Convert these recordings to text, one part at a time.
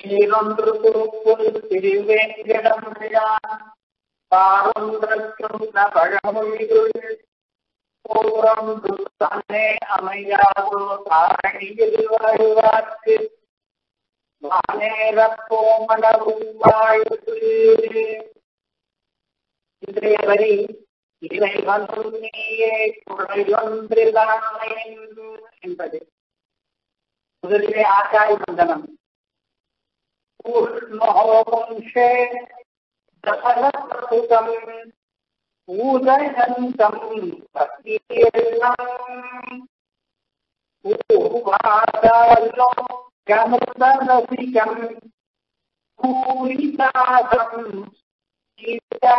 சீரொன்று திருப்புல் திருவேங்கடம் பாரொன்றற்கும் பழமொழிகள் போரொன்று தன்னே அமையாதோ தாரணியில் வாழ்வார்க்கு வானேரப்போமளவும் வாழ்வு இன்றைய வரி இவை வந்து நீயே குறையொன்றில்லாமை என்பது முதலிலே ஆச்சாரிய வந்தனம் பூர்ணோவம்சே தசரசுதம் ஊதயந்தம் பக்தியெல்லாம் பூவாதாலோ கமர்தரசிகம் பூரிதாசம் சீதா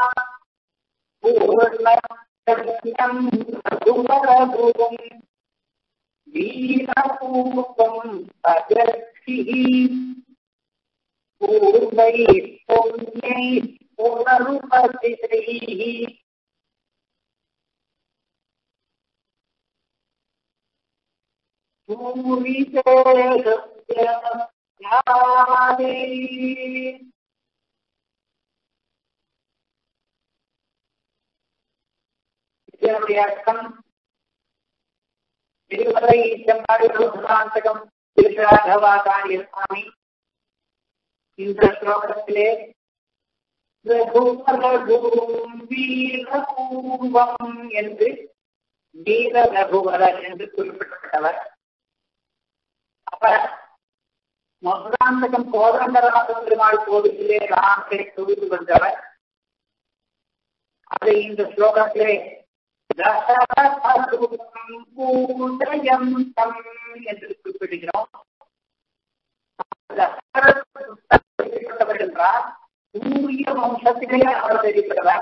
பூர்ணம் ரகுவரகுரும் வீரபூபம் பகர்ஷி பூர்வை பொன்னை புனருபதிதை இதனுடைய அர்த்தம் திருமலை செம்பாடு சுதாந்தகம் திருராகவாச்சாரிய சுவாமி இந்த ஸ்லோகத்திலே வீரபூர்வம் என்று வீர ரகுவரர் என்று குறிப்பிடப்பட்டவர் அவர் மதுராந்தகம் கோதண்டராஜ பெருமாள் கோவிலே ராமத்தை தொழுது வந்தவர் அதை இந்த ஸ்லோகத்திலே என்று குறிப்பிடுகிறோம் என்றால் சூரிய வம்சத்திலே அவர் தெரிவித்தவர்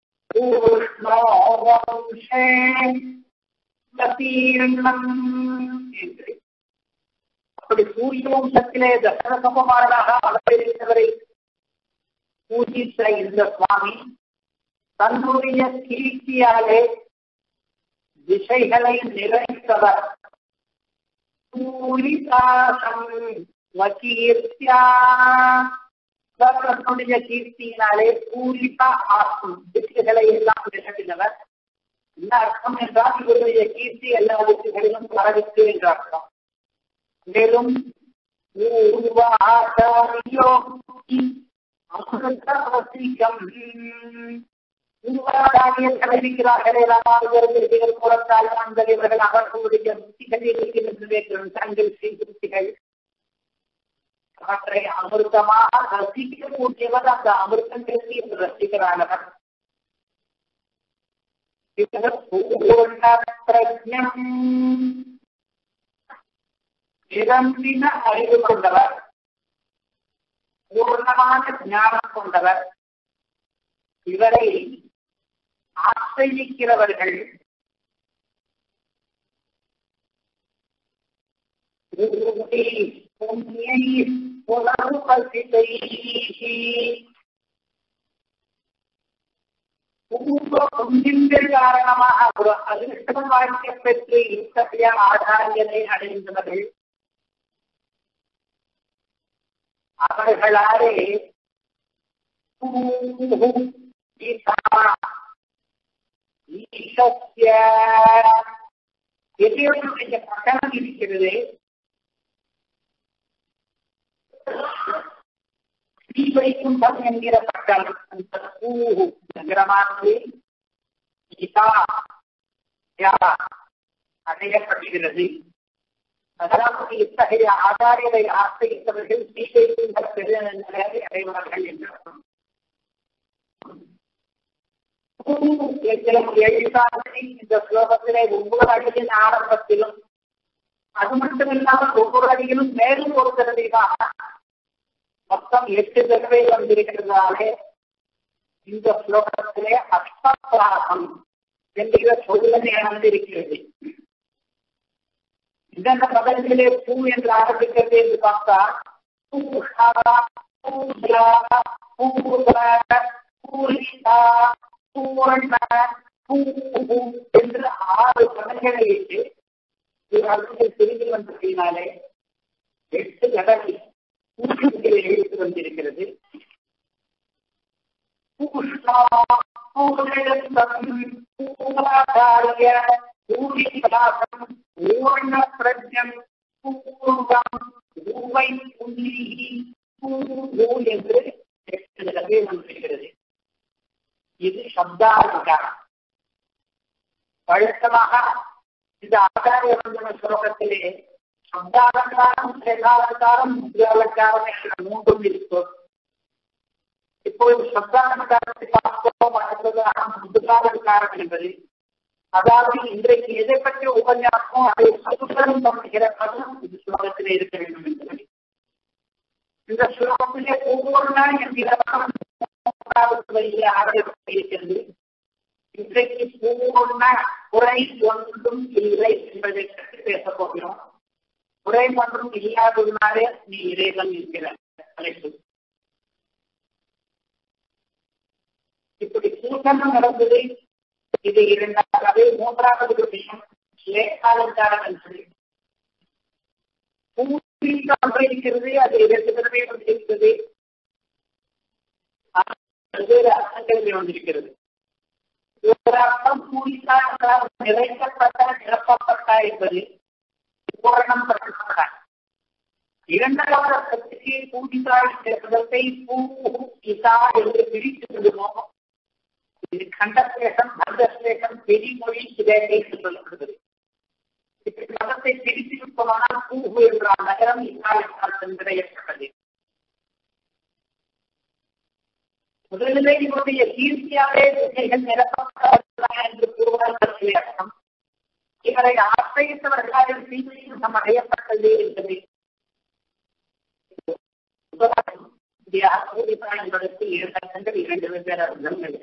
என்று அப்படி சூரிய வம்சத்திலே தசரசமமானதாக அவதரித்தவரை பூஜித்த இந்த சுவாமி தன்னுடைய கீர்த்தியாலே திசைகளை நிறைத்தவர் பூரிதாசம் வகீர்த்தியா தன்னுடைய கீர்த்தியினாலே பூரிதா ஆக்கும் திசைகளை எல்லாம் நிகழ்த்தினவர் என்ன அர்த்தம் என்றால் இவருடைய கீர்த்தி எல்லா திசைகளிலும் பரவித்து என்ற அர்த்தம் மேலும் அமிர்தவசிகம் உருவாதாரிய தலைவிக்கிறார்களே ராமானுஜர்கள் புறத்தால் ஆண்கள் இவர்கள் அவர்களுடைய புத்திகள் இருக்கின்றன தங்கள் ஸ்ரீ அவற்றை அமிர்தமாக ரசிக்கக்கூடியவர் அந்த அமிர்தங்களுக்கு என்று ரசிக்கிறானவர் பிரஜம் நிரம்பின அறிவு கொண்டவர் பூர்ணமான ஞானம் கொண்டவர் இவரை ஆசிரியிக்கிறவர்கள் புண்ணியங்கள் காரணமாக ஒரு அதிர்ஷ்டம் வாழ்க்கை பெற்று இத்தகைய ஆதாரியத்தை அடைந்தவர்கள் அவர்களாலே எதிரியுடைய பட்டணம் இருக்கிறது ஸ்ரீவைகுண்டம் என்கிற பட்டணம் அந்த பூ நகரமானது கீதா அடையப்படுகிறது அதாவது இத்தகைய ஆதாரியத்தை ஆசிரியத்தவர்கள் ஸ்ரீவைகுண்ட பெருநிலையை அடைவார்கள் என்று இந்த ஸ்லோகத்திலே ஒவ்வொரு அடியின் ஆரம்பத்திலும் அது மட்டும் இல்லாமல் ஒவ்வொரு அடியிலும் மேலும் ஒரு தடவையாக மொத்தம் எட்டு தடவை வந்திருக்கிறதாலே இந்த ஸ்லோகத்திலே அஷ்டபிராசம் என்கிற சொல்லுமே வந்திருக்கிறது இந்தந்த பதங்களிலே பூ என்று ஆரம்பிக்கிறது என்று பார்த்தா பூஷா பூஜா பூர்வ பூரிதா பூர்ண பூ என்று ஆறு பதங்களை இட்டு இது அடுத்த திரும்பி வந்ததினாலே எட்டு தடவை பூஜைகளை எழுத்து வந்திருக்கிறது பூர்ணாச்சாரிய பூரிகலாசம் பூர்ண பிரஜம் பூர்வம் பூவை புள்ளி பூ என்று எட்டு தடவை வந்திருக்கிறது இது சப்தாதிகாரம் வழக்கமாக இந்த ஆச்சாரிய வந்தன ஸ்லோகத்திலே சப்தாலங்காரம் சேகாலங்காரம் முத்திராலங்காரம் என்ற மூன்றும் இருக்கும் இப்பொழுது சப்தாலங்காரத்தை பார்ப்போம் அடுத்ததாக முத்திராலங்காரம் என்பது அதாவது இன்றைக்கு எதை பற்றி உபன்யாசமோ அதை சுத்தம் பண்ணுகிற பதம் இந்த ஸ்லோகத்திலே இருக்க வேண்டும் என்பது இந்த ஸ்லோகத்திலே பூர்ண என்கிற இருக்கிறது இன்றைக்கு பூர்ண குறை ஒன்றும் இல்லை என்பதை பற்றி பேசப் போகிறோம் குறை ஒன்றும் இல்லாததுனாலே நீ இறைவன் என்கிற தலைப்பு இப்படி சூசனம் நடந்தது இது இரண்டாவது மூன்றாவது விஷயம் லேகாலங்காரம் என்பது பூர்வீக ஒன்று இருக்கிறது அது இரண்டு தடவை வந்திருக்கிறது பல்வேறு அர்த்தங்களில் வந்திருக்கிறது ஒரு அர்த்தம் பூரித்தால் நிறைக்கப்பட்ட நிரப்பப்பட்ட என்பது பூரணம் பண்ணப்பட்ட இரண்டாவது அர்த்தத்துக்கு பூஜித்தாள் பதத்தை பூ இசா என்று பிரித்து விடுவோம் இது கண்டசேஷம் பந்தசேஷம் பெரிமொழி சிதேகை என்று சொல்லப்படுகிறது இப்படி பதத்தை பிரித்து விட்டோமானால் பூ என்றால் நகரம் இசா என்றால் சென்றடையப்பட்டது முதலிலே இவருடைய கீர்த்தியாலே திசைகள் நிரப்பப்பட்டவர்களா என்று கூறுவதற்கு அர்த்தம் இவரை ஆசிரியத்தவர்களால் தீமையும் அடையப்பட்டது என்பதை என்பதற்கு இரண்டு அர்த்தங்கள் இரண்டு வெவ்வேறு அர்த்தங்கள்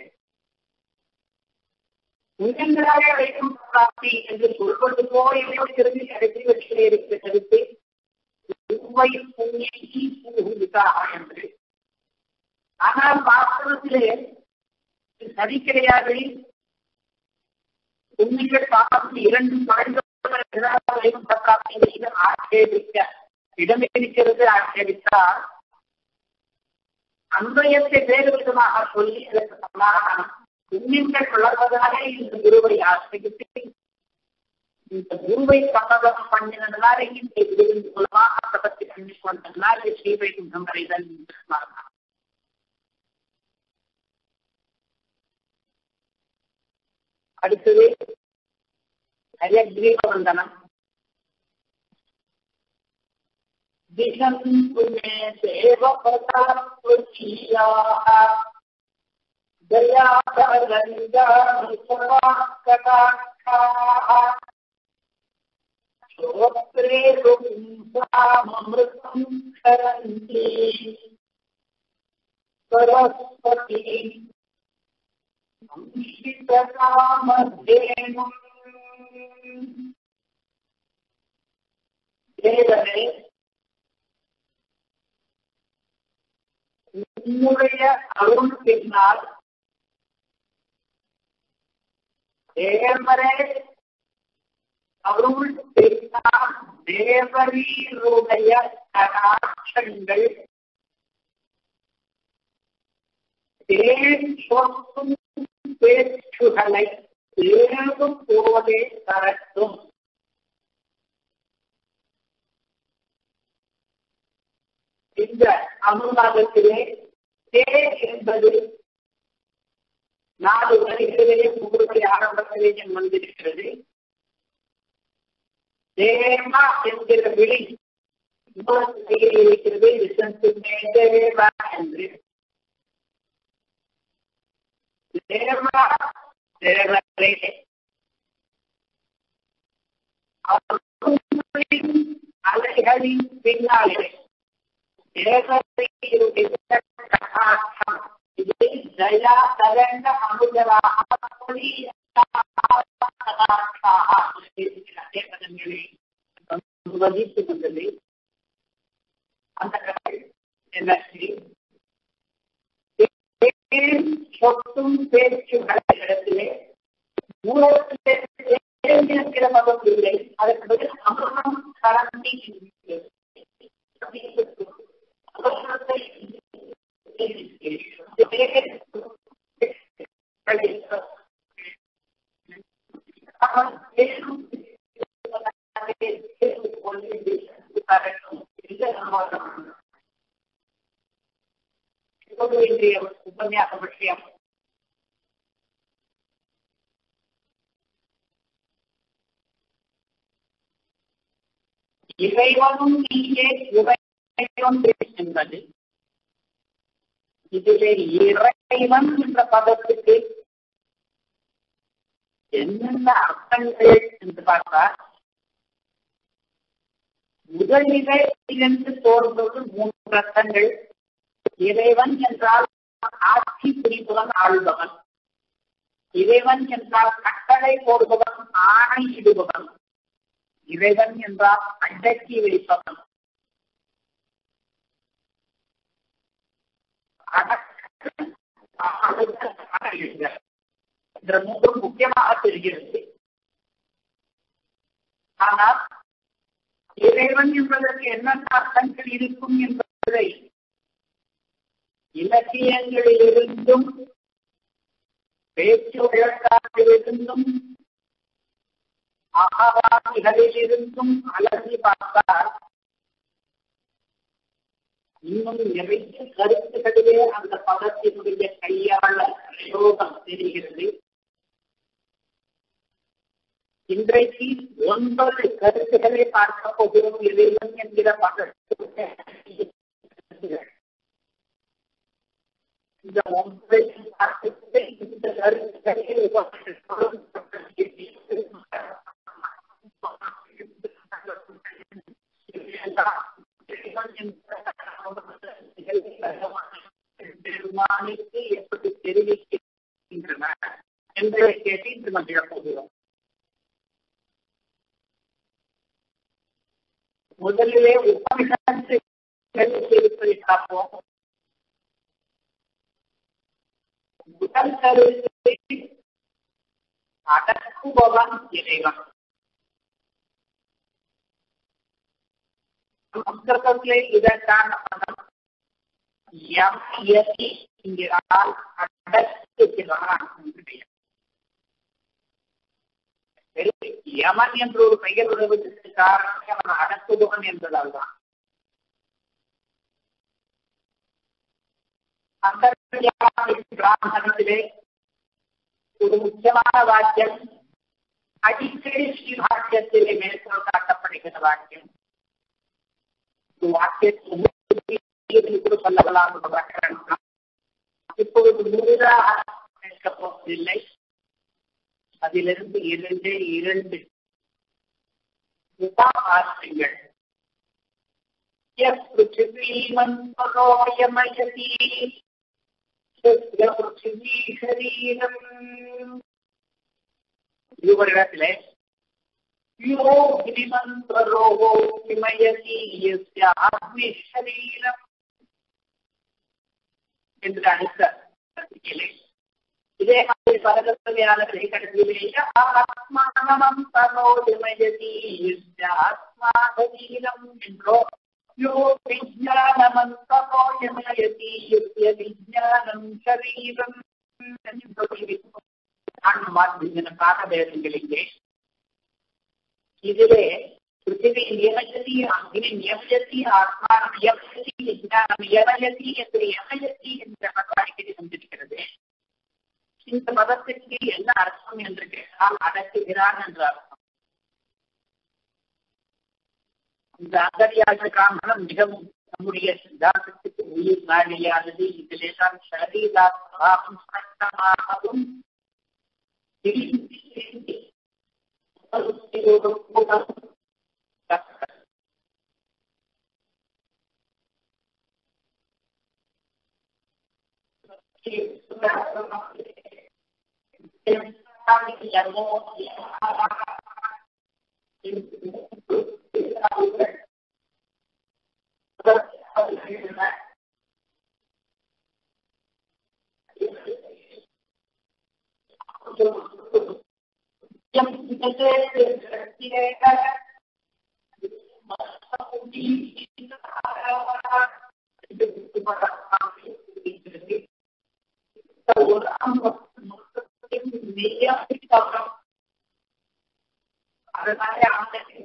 உயர்ந்ததாக வைக்கும் பிராப்தி என்று சொல்வது போல திரும்பி கடைசி வச்சிலே இருக்கிற கருத்து பூவை புண்ணியி பூவிதாக என்று ஆனால் வாஸ்தவத்திலே சரி கிடையாது உண்மைகள் பாவம் இரண்டு ஆட்சேபிக்க இடமே இருக்கிறது ஆட்சேபித்தால் அன்பயத்தை வேறு விதமாக சொல்லி அதற்கு சமாதானம் புண்ணியங்கள் வளர்வதாக இந்த குருவை ஆசிரியித்து இந்த குருவை சம்மதம் பண்ணினதுனால இந்த குருவின் மூலமாக பற்றி பண்ணி கொண்டதுனால ஸ்ரீவைகுண்டம் வரைதல் சமாதானம் அடுத்தது ஹயக்ரீவ வந்தனம் திசம் புமே சேவ பிரதாப்தியாக दयाकरञ्जाकटाक्षाः श्रोत्रे पुंसामृतं क्षरन्ति सरस्वती संशितकामधेनुम् தேவனே உன்னுடைய அருள் பின்னால் தேவரே அருள் பின்னால் தேவரீருடைய கடாட்சங்கள் தேன் சொத்தும் பேச்சுகளை தேடும் போதே தரட்டும் இந்த அனுமானத்திலே தே என்பது நாலு வரிகளிலே மூன்று ஆரம்பத்திலேயும் வந்திருக்கிறது தேமா என்கிற விழி இருக்கிறது தேவா என்று தேவா தேவரே அலைகளின் பின்னாலே இது தயா தரண்ட வகித்துக் கொண்டது அந்த என்ன சொத்தும் பேச்சுகளை இடத்திலே மூலத்திலே இருக்கிற மதம் இல்லை அதற்கு பதில் அமிர்தம் கலந்தி இன்றைய உபன்யாச விஷயம் இறைவனும் நீயே இறைவன் என்பது இதிலே இறைவன் என்ற பதத்துக்கு என்னென்ன அர்த்தங்கள் என்று பார்த்தால் முதலிலே என்று தோன்றது மூன்று அர்த்தங்கள் இறைவன் என்றால் ஆட்சி புரிபவன் ஆள்பவன் இறைவன் என்றால் கட்டளை போடுபவன் ஆணை இடுபவன் இறைவன் என்றால் அடக்கி வைப்பவன் என்ற மூன்றும் முக்கியமாக தெரிகிறது ஆனால் இறைவன் என்பதற்கு என்னென்ன அர்த்தங்கள் இருக்கும் என்பதை இலக்கியங்களிலிருந்தும் பேச்சு வழக்காற்றிலிருந்தும் அகவாதிகளிலிருந்தும் அலசி பார்த்தால் இன்னும் நிறைய கருத்துகளிலே அந்த பதத்தினுடைய கையாள பிரயோகம் தெரிகிறது இன்றைக்கு ஒன்பது கருத்துக்களை பார்க்க போகிறோம் இறைவன் என்கிற பதத்துடைய இந்த ஒன்பதை பார்த்துட்டு இந்த கருத்துக்களை பெருமானுக்கு எப்படி தெரிவிக்கின்றன என்பதை கேட்டு இன்று மகிழப் போகிறோம் முதலிலே உபனிஷத்து இருப்பதை பார்ப்போம் முதல் கருத்தை அடக்குபவன் இறைவன் சம்ஸ்கிருதத்திலே இதற்கான பதம் யமயதி என்கிறால் அடக்குகிறான் என்று யமன் என்று ஒரு பெயர் விடுவதற்கு காரணம் அவன் அடக்குபவன் என்பதால் தான் பிராமணத்திலே ஒரு முக்கியமான வாக்கியம் அடிக்கடி ஸ்ரீ வாக்கியத்திலே மேற்கோள் காட்டப்படுகிற வாக்கியம் வாக்கியத்தில் கூட சொல்லலாம் இப்பொழுது முழுதாக கேட்கப் போவதில்லை அதிலிருந்து இரண்டு இரண்டு உபாசிகள் पृथिवीमन्तरोयमयति पृथिवी शरीरम् இருவரிடத்திலே யோ கிரிமந்தரோகோ கிமயதி யஸ்ய அக்னி சரீரம் என்று அடுத்த கருத்திலே இதே மாதிரி பரதத்துவையாளர்களை கடத்திலேயே ஆத்மானம் தனோதிமயதி யஸ்ய ஆத்மாதீனம் என்றோ யோ விஜயானமந்தோ யமயதி யஸ்ய விஜயானம் சரீரம் காண பேசுங்கள் இங்கே இதிலே பிருத்திவி நியமயதி அக்னி நியமயதி ஆத்மா நியமயதி விஜயானம் யமயதி என்று யமயதி என்ற பதவாடிக்கடி வந்திருக்கிறது இந்த பதத்திற்கு என்ன அர்த்தம் என்று கேட்டால் அடக்குகிறான் என்ற அர்த்தம் இந்த அகரியாக காரணம் மிகவும் நம்முடைய சித்தாந்தத்துக்கு உயிர் நாடியானது இதிலே தான் சரீராகவும்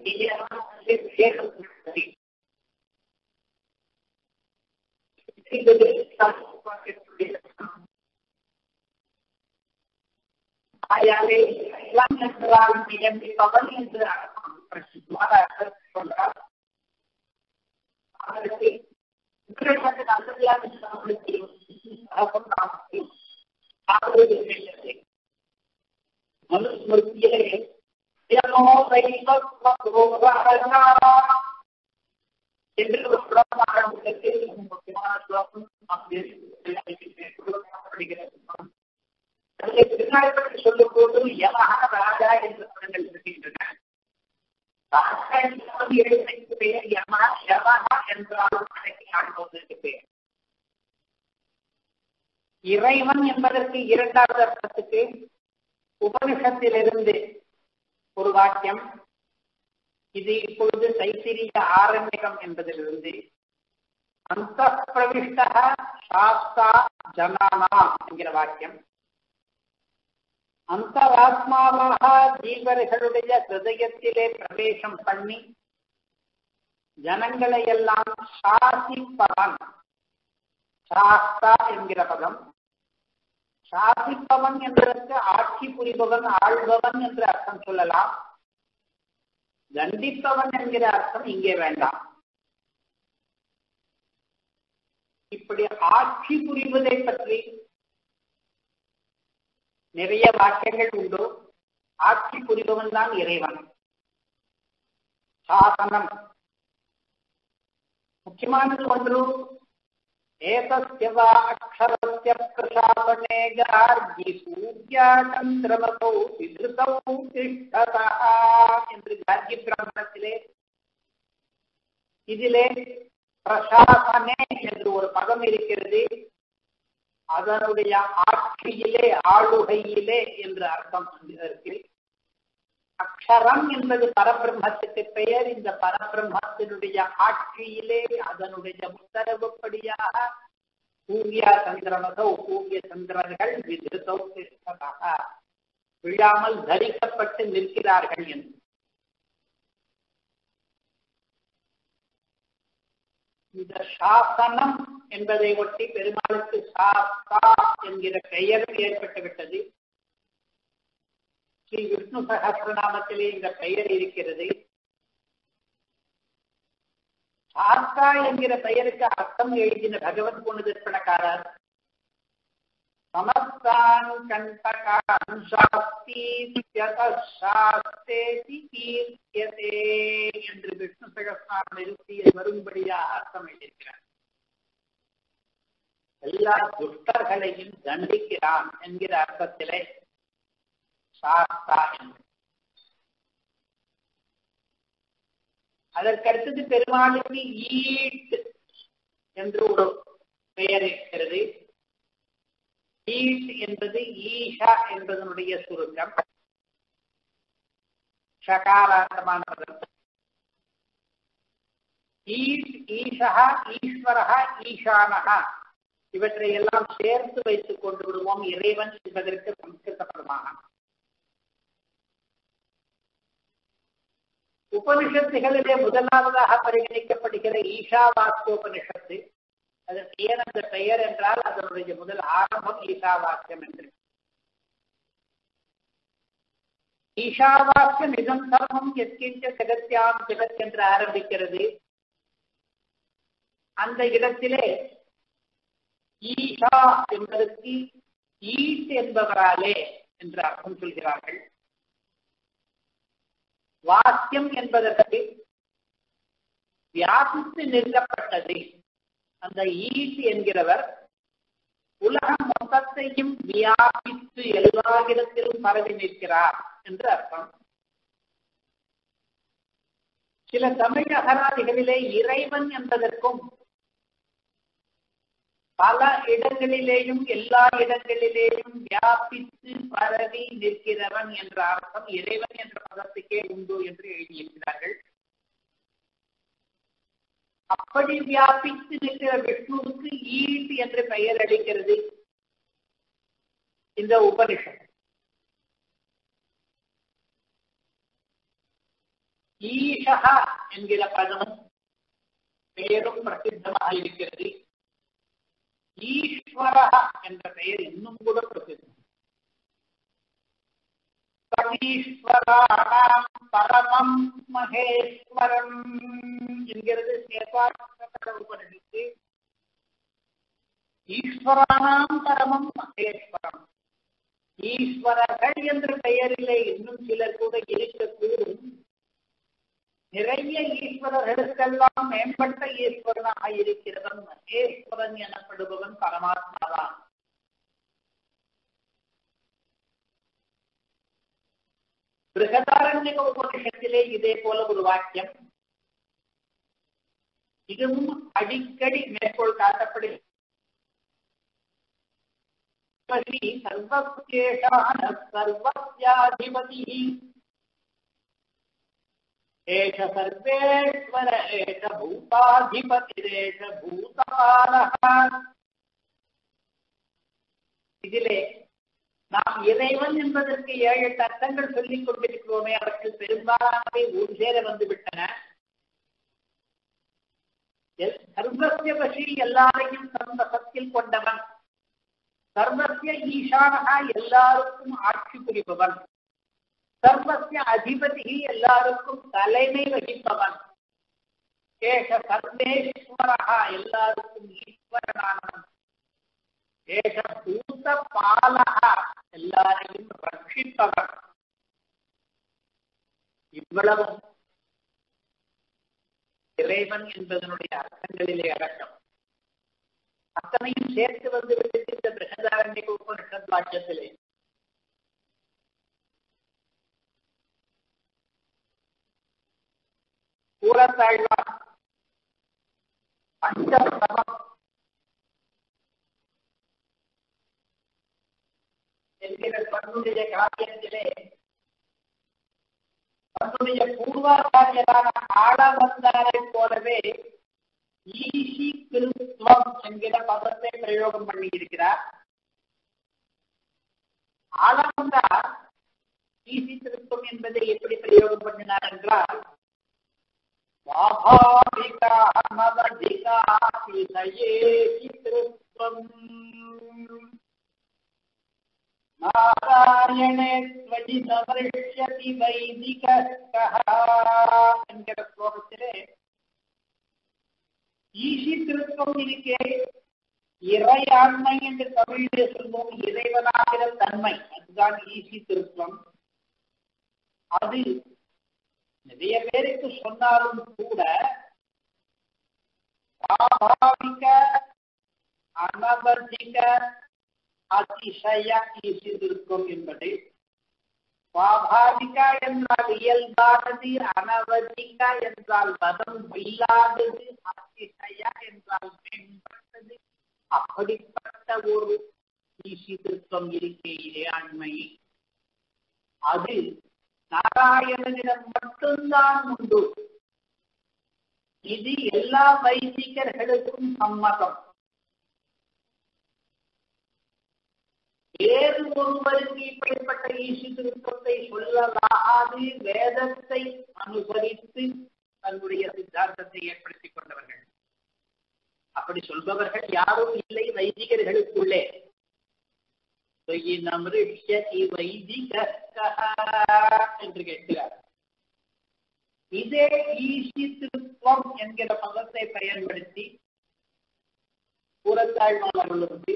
ஆயாவே எல்லாம் என்றால் நியமிப்பவன் என்று பிரசித்தமாக சொல்றார் அதற்கு இவர்களுக்கு நல்லதாக நம்மளுக்கு மனுஸ்மிருதியிலே யமோ என்று ஒரு புறமான முக்கியமான ஸ்லோகம் அதை பின்னாடி பற்றி சொல்லும் போது யமஹா ராஜா என்று பதங்கள் இருக்கின்றன ராஜா என்பது இறைவனுக்கு பெயர் யமா யமஹா என்றாலும் அடக்கி ஆடுவதற்கு பெயர் இறைவன் என்பதற்கு இரண்டாவது அர்த்தத்துக்கு உபனிஷத்திலிருந்து ஒரு வாக்கியம் இது இப்பொழுது தைத்திரிய ஆரண்யகம் என்பதிலிருந்து அந்த பிரவிஷ்ட சாஸ்தா ஜனானா என்கிற வாக்கியம் அந்தராத்மாவாக ஜீவர்களுடைய ஹிருதயத்திலே பிரவேசம் பண்ணி ஜனங்களை எல்லாம் சாசிப்பவன் சாஸ்தா என்கிற பதம் சாசிப்பவன் என்பதற்கு ஆட்சி புரிபவன் ஆள்பவன் என்று அர்த்தம் சொல்லலாம் தண்டிப்பவன் என்கிற அர்த்தம் இங்கே வேண்டாம் இப்படி ஆட்சி புரிவதை பற்றி நிறைய வாக்கியங்கள் உண்டு ஆட்சி புரிபவன் தான் இறைவன் சாசனம் முக்கியமானது ஒன்று ஏதஸ்ய வா அக்ஷரஸ்ய பிரசாசனே கார்கி சூர்யாச்சந்திரமசௌ விதிருதௌ திஷ்டதா என்று கார்கி பிராமணத்திலே இதிலே பிரசாசனே என்று ஒரு பதம் இருக்கிறது அதனுடைய ஆட்சியிலே ஆளுகையிலே என்று அர்த்தம் இதற்கு அக்ஷரம் என்பது பரபிரம்மத்துக்கு பெயர் இந்த பரபிரம்மத்தினுடைய ஆட்சியிலே அதனுடைய உத்தரவுப்படியாக சூரிய சந்திரமதோ சூரிய சந்திரர்கள் விதிருத்தோ விழாமல் தரிக்கப்பட்டு நிற்கிறார்கள் என்று இந்த சாசனம் என்பதை ஒட்டி பெருமாளுக்கு சாஸ்தா என்கிற பெயர் ஏற்பட்டு விட்டது ஸ்ரீ விஷ்ணு சகசிரநாமத்திலே இந்த பெயர் இருக்கிறது சாஸ்தா என்கிற பெயருக்கு அர்த்தம் எழுதின பகவத் குண திருப்பணக்காரர் சமஸ்தான் கண்டகான் சாஸ்தி சாஸ்தேதி கீர்த்தியதே என்று விஷ்ணு சகசிரநாம நிறுத்திய வரும்படியாக அர்த்தம் எழுதியிருக்கிறார் எல்லா துஷ்டர்களையும் தண்டிக்கிறான் என்கிற அர்த்தத்திலே சாஸ்தா என்று அதற்கடுத்தது பெருமாளுக்கு ஈட் என்று ஒரு பெயர் இருக்கிறது ஈட் என்பது ஈஷா என்பதனுடைய சுருக்கம் ஷகாராந்தமான பதம் ஈட் ஈஷா ஈஸ்வரா ஈசானகா இவற்றை எல்லாம் சேர்த்து வைத்துக் கொண்டு விடுவோம் இறைவன் என்பதற்கு சம்ஸ்கிருத பதமாக உபனிஷத்துகளிலே முதலாவதாக பரிகணிக்கப்படுகிற ஈஷா வாக்கியோபனிஷத்து அதற்கு ஏன் அந்த பெயர் என்றால் அதனுடைய முதல் ஆரம்பம் ஈஷா வாக்கியம் என்று ஈஷாவாக்கியம் இதம் சர்வம் எத்கிஞ்ச ஜெகத்யாம் ஜெகத் என்று ஆரம்பிக்கிறது அந்த இடத்திலே ஈஷா என்பதற்கு ஈட் என்பவராலே என்று அர்த்தம் சொல்கிறார்கள் வாக்கியம் என்பதற்கு வியாபித்து நிறுத்தப்பட்டது அந்த ஈட் என்கிறவர் உலகம் மொத்தத்தையும் வியாபித்து எல்லா இடத்திலும் பரவி நிற்கிறார் என்று அர்த்தம் சில தமிழ் அகராதிகளிலே இறைவன் என்பதற்கும் பல இடங்களிலேயும் எல்லா இடங்களிலேயும் வியாபித்து பரவி நிற்கிறவன் என்ற அர்த்தம் இறைவன் என்ற பதத்துக்கே உண்டு என்று எழுதியிருக்கிறார்கள் அப்படி வியாபித்து நிற்கிற விஷ்ணுவுக்கு ஈட் என்று பெயர் அளிக்கிறது இந்த உபனிஷம் ஈஷா என்கிற பதமும் பெயரும் பிரசித்தமாக இருக்கிறது ஈஸ்வர என்ற பெயர் இன்னும் கூட பிரசித்தம் ஈஸ்வராணாம் பரமம் மகேஸ்வரம் என்கிறது உபனிஷத்து ஈஸ்வரானாம் பரமம் மகேஸ்வரம் ஈஸ்வரர்கள் என்ற பெயரிலே இன்னும் சிலர் கூட இருக்கக்கூடும் நிறைய ஈஸ்வரர்களுக்கெல்லாம் மேம்பட்ட ஈஸ்வரனாக இருக்கிறவன் மகேஸ்வரன் எனப்படுபவன் பரமாத்மாதான் பிருகதாரண்யக உபனிஷத்திலே இதே போல ஒரு வாக்கியம் இதுவும் அடிக்கடி மேற்கோள் காட்டப்படுகிறது சர்வசேஷான சர்வசியாதிபதி एष सर्वेश्वर एष भूताधिपतिरेष भूतपालः இதிலே நாம் இறைவன் என்பதற்கு ஏழு எட்டு அர்த்தங்கள் சொல்லிக் கொண்டிருக்கிறோமே அவற்றில் பெரும்பாலானவை ஒரு சேர வந்துவிட்டன சர்வசிய பசி எல்லாரையும் சந்தசத்தில் கொண்டவன் சர்வசிய ஈசானகா எல்லாருக்கும் ஆட்சி புரிபவன் சர்வசிய அதிபதி எல்லாருக்கும் தலைமை வகிப்பவன் ஏஷ சர்வேஸ்வரகா எல்லாருக்கும் ஈஸ்வரனானவன் ஏஷ பூத பாலகா எல்லாரையும் ரட்சிப்பவன் இவ்வளவும் இறைவன் என்பதனுடைய அர்த்தங்களிலே அடக்கம் அத்தனையும் சேர்த்து வந்து விட்டு இந்த பிரகதாரண்ய உபனிஷத் வாக்கியத்திலே கூறத்தாழ்வார் பஞ்சசமம் என்கிற தன்னுடைய காவியத்திலே தன்னுடைய பூர்வாச்சாரியரான ஆளவந்தாரை போலவே ஈசி திருத்துவம் என்கிற பதத்தை பிரயோகம் பண்ணி இருக்கிறார் ஆளவந்தார் ஈசி திருத்துவம் என்பதை எப்படி பிரயோகம் பண்ணினார் என்றால் நாராயணே ஸ்வஜி சமரிஷ்யதி வைதிக என்கிற ஸ்லோகத்திலே ஈசி திருத்தம் இருக்கே இறையாண்மை என்று தமிழிலே சொல்வோம் இறைவனாகிற தன்மை அதுதான் ஈசி திருத்தம் அது நிறைய பேருக்கு சொன்னாலும் கூட சுவாபாவிக அனவர்த்திக அதிசய ஈசித்திருக்கும் என்பதை சுவாபாவிகா என்றால் இயல்பானது அனவர்த்திக என்றால் பதம் இல்லாதது அதிசய என்றால் மேம்பட்டது அப்படிப்பட்ட ஒரு ஈசித்திருத்தம் இருக்கே இறையாண்மை அது நாராயணனிடம் மட்டும்தான் உண்டு இது எல்லா வைதிகர்களுக்கும் சம்மதம் வேறு ஒருவருக்கு இப்படிப்பட்ட ஈசி திருத்தத்தை சொல்லலாகாது வேதத்தை அனுசரித்து தன்னுடைய சித்தாந்தத்தை ஏற்படுத்திக் கொண்டவர்கள் அப்படி சொல்பவர்கள் யாரும் இல்லை வைதிகர்களுக்குள்ளே வைதிக என்று கேட்கிறார் இதே ஈசி திருத்துவம் என்கிற பதத்தை பயன்படுத்தி புறத்தாழ்வாளர்களுக்கு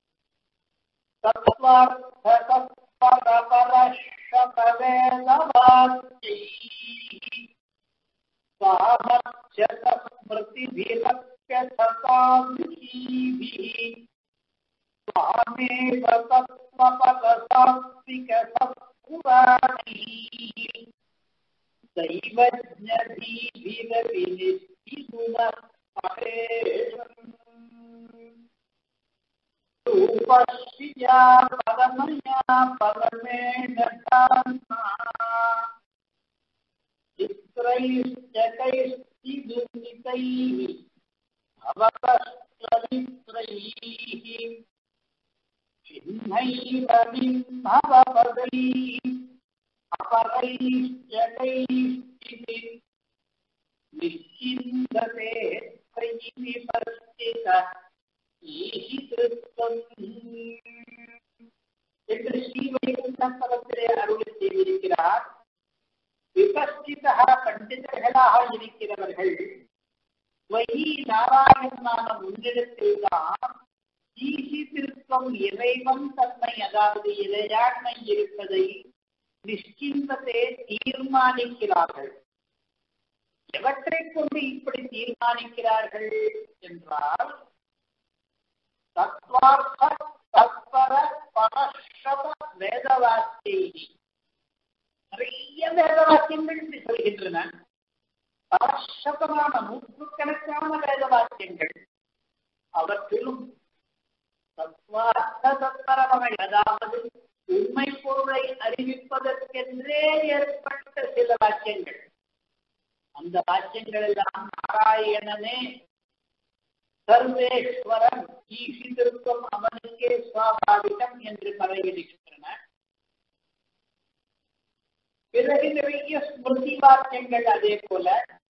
ஸ்மிருதிபிலப்யதாபிः स्वामेव तत्त्वपदसात्विकसत्पुराणैः दैवज्ञधीभिरविनिश्चितुनः परेशम् रूपश्रिया परमया परमेण धाम्ना चित्रैश्चकैश्चिदुरितैः भवतश्चरित्रैः चिह्नैरविन्भवपदैः अपरैश्चकैश्चित् நிச்சிந்ததே விபஸ்தித ஈஹித்ருத்வம் என்று ஸ்ரீவைகுண்டபதத்திலே அருளி செய்திருக்கிறார் விபஸ்திதா பண்டிதர்களாக இருக்கிறவர்கள் வகி நாராயணனான முன்னிடத்தில்தான் ஈசி திருத்தம் இறைவன் தன்மை அதாவது இளையாண்மை இருப்பதை நிஷ்டிந்தத்தை தீர்மானிக்கிறார்கள் எவற்றை கொண்டு இப்படி தீர்மானிக்கிறார்கள் என்றால் தத்வார்த்த தத்பர பரஷப வேதவாக்கியை நிறைய வேதவாக்கியங்கள் இப்படி சொல்கின்றன பரஷபமான நூற்றுக்கணக்கான வேதவாக்கியங்கள் அவற்றிலும் தத்வார்த்த தத்பரவகை அதாவது உண்மை பொருளை அறிவிப்பதற்கென்றே ஏற்பட்ட சில வாக்கியங்கள் அந்த வாக்கியங்கள் எல்லாம் நாராயணனே சர்வேஸ்வரன் ஈசித்திருக்கும் அவனுக்கே சுவாபாவிகம் என்று பறையிடுகின்றன பிறகு நிறைய ஸ்மிருதி வாக்கியங்கள் அதே போல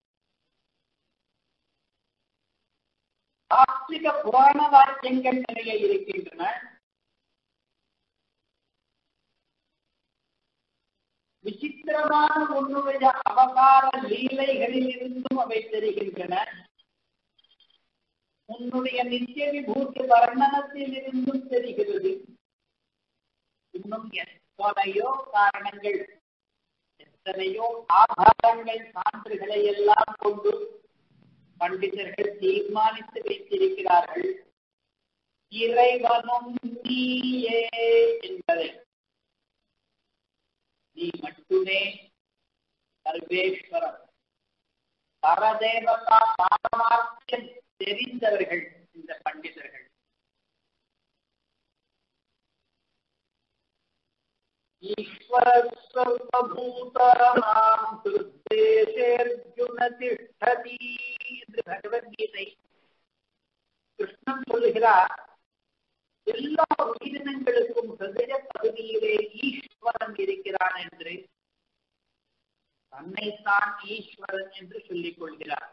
ஆஸ்திக புராண வாக்கியங்கள் நிறைய இருக்கின்றன விசித்திரமான உன்னுடைய அவதார லீலைகளில் இருந்தும் அவை தெரிகின்றன உன்னுடைய நித்திய விபூதி வர்ணனத்தில் இருந்தும் தெரிகிறது இன்னும் எத்தனையோ காரணங்கள் எத்தனையோ ஆதாரங்கள் சான்றுகளை எல்லாம் கொண்டு பண்டிதர்கள் தீர்மானித்து வைத்திருக்கிறார்கள் இறைவனும் நீயே என்பதை நீ மட்டுமே சர்வேஸ்வரன் பரதேவதா பாரமார்த்தியம் தெரிந்தவர்கள் இந்த பண்டிதர்கள் ஈஸ்வர சர்வபூதானாம் திருத்தேசேர்ஜுன திஷ்டதி என்று பகவத்கீதை கிருஷ்ணன் சொல்லுகிறார் எல்லா உயிரினங்களுக்கும் ஹிருதய பகுதியிலே ஈஸ்வரன் இருக்கிறான் என்று தன்னைத்தான் ஈஸ்வரன் என்று சொல்லிக் கொள்கிறார்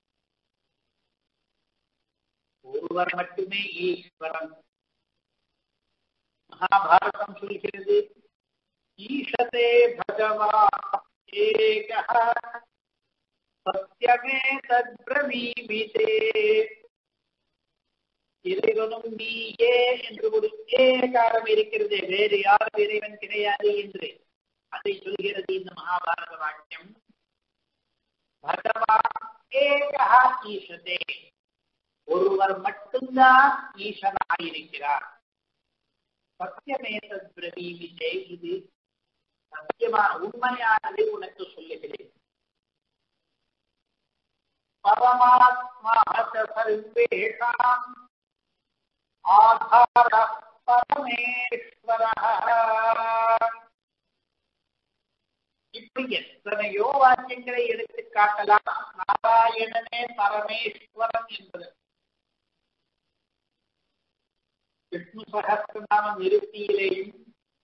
ஒருவர் மட்டுமே ஈஸ்வரன் மகாபாரதம் சொல்கிறது ஈஷதே பகவான் ஏக சத்தியமே தத்ரவீமிதே இறைவனும் நீயே என்று ஒரு ஏகாரம் இருக்கிறது வேறு யாரும் இறைவன் கிடையாது என்று அதை சொல்கிறது இந்த மகாபாரத வாக்கியம் பகவான் ஏகா ஈஷதே ஒருவர் மட்டும்தான் ஈசனாயிருக்கிறார் சத்தியமேத பிரவீமிதே இது சத்தியமான உண்மையானதை உனக்கு சொல்லுகிறேன் பரமாத்மா சர்வேஷாம் ஆதார பரமேஸ்வர இப்படி எத்தனையோ வாக்கியங்களை எடுத்து காட்டலாம் நாராயணனே பரமேஸ்வரன் என்பது விஷ்ணு சகசிரநாம நிறுத்தியிலேயும்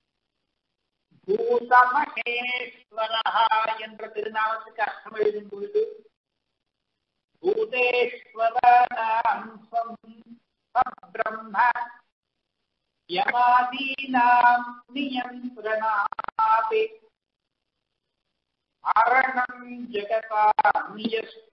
பூதமகேஸ்வர என்ற திருநாமத்துக்கு அர்த்தம் எழுதும் பொழுது பூதேஸ்வரம் பிரம்ம யமாதீனாம் நியந்திரணாபி அரணம் ஜகதாம் யஸ்ச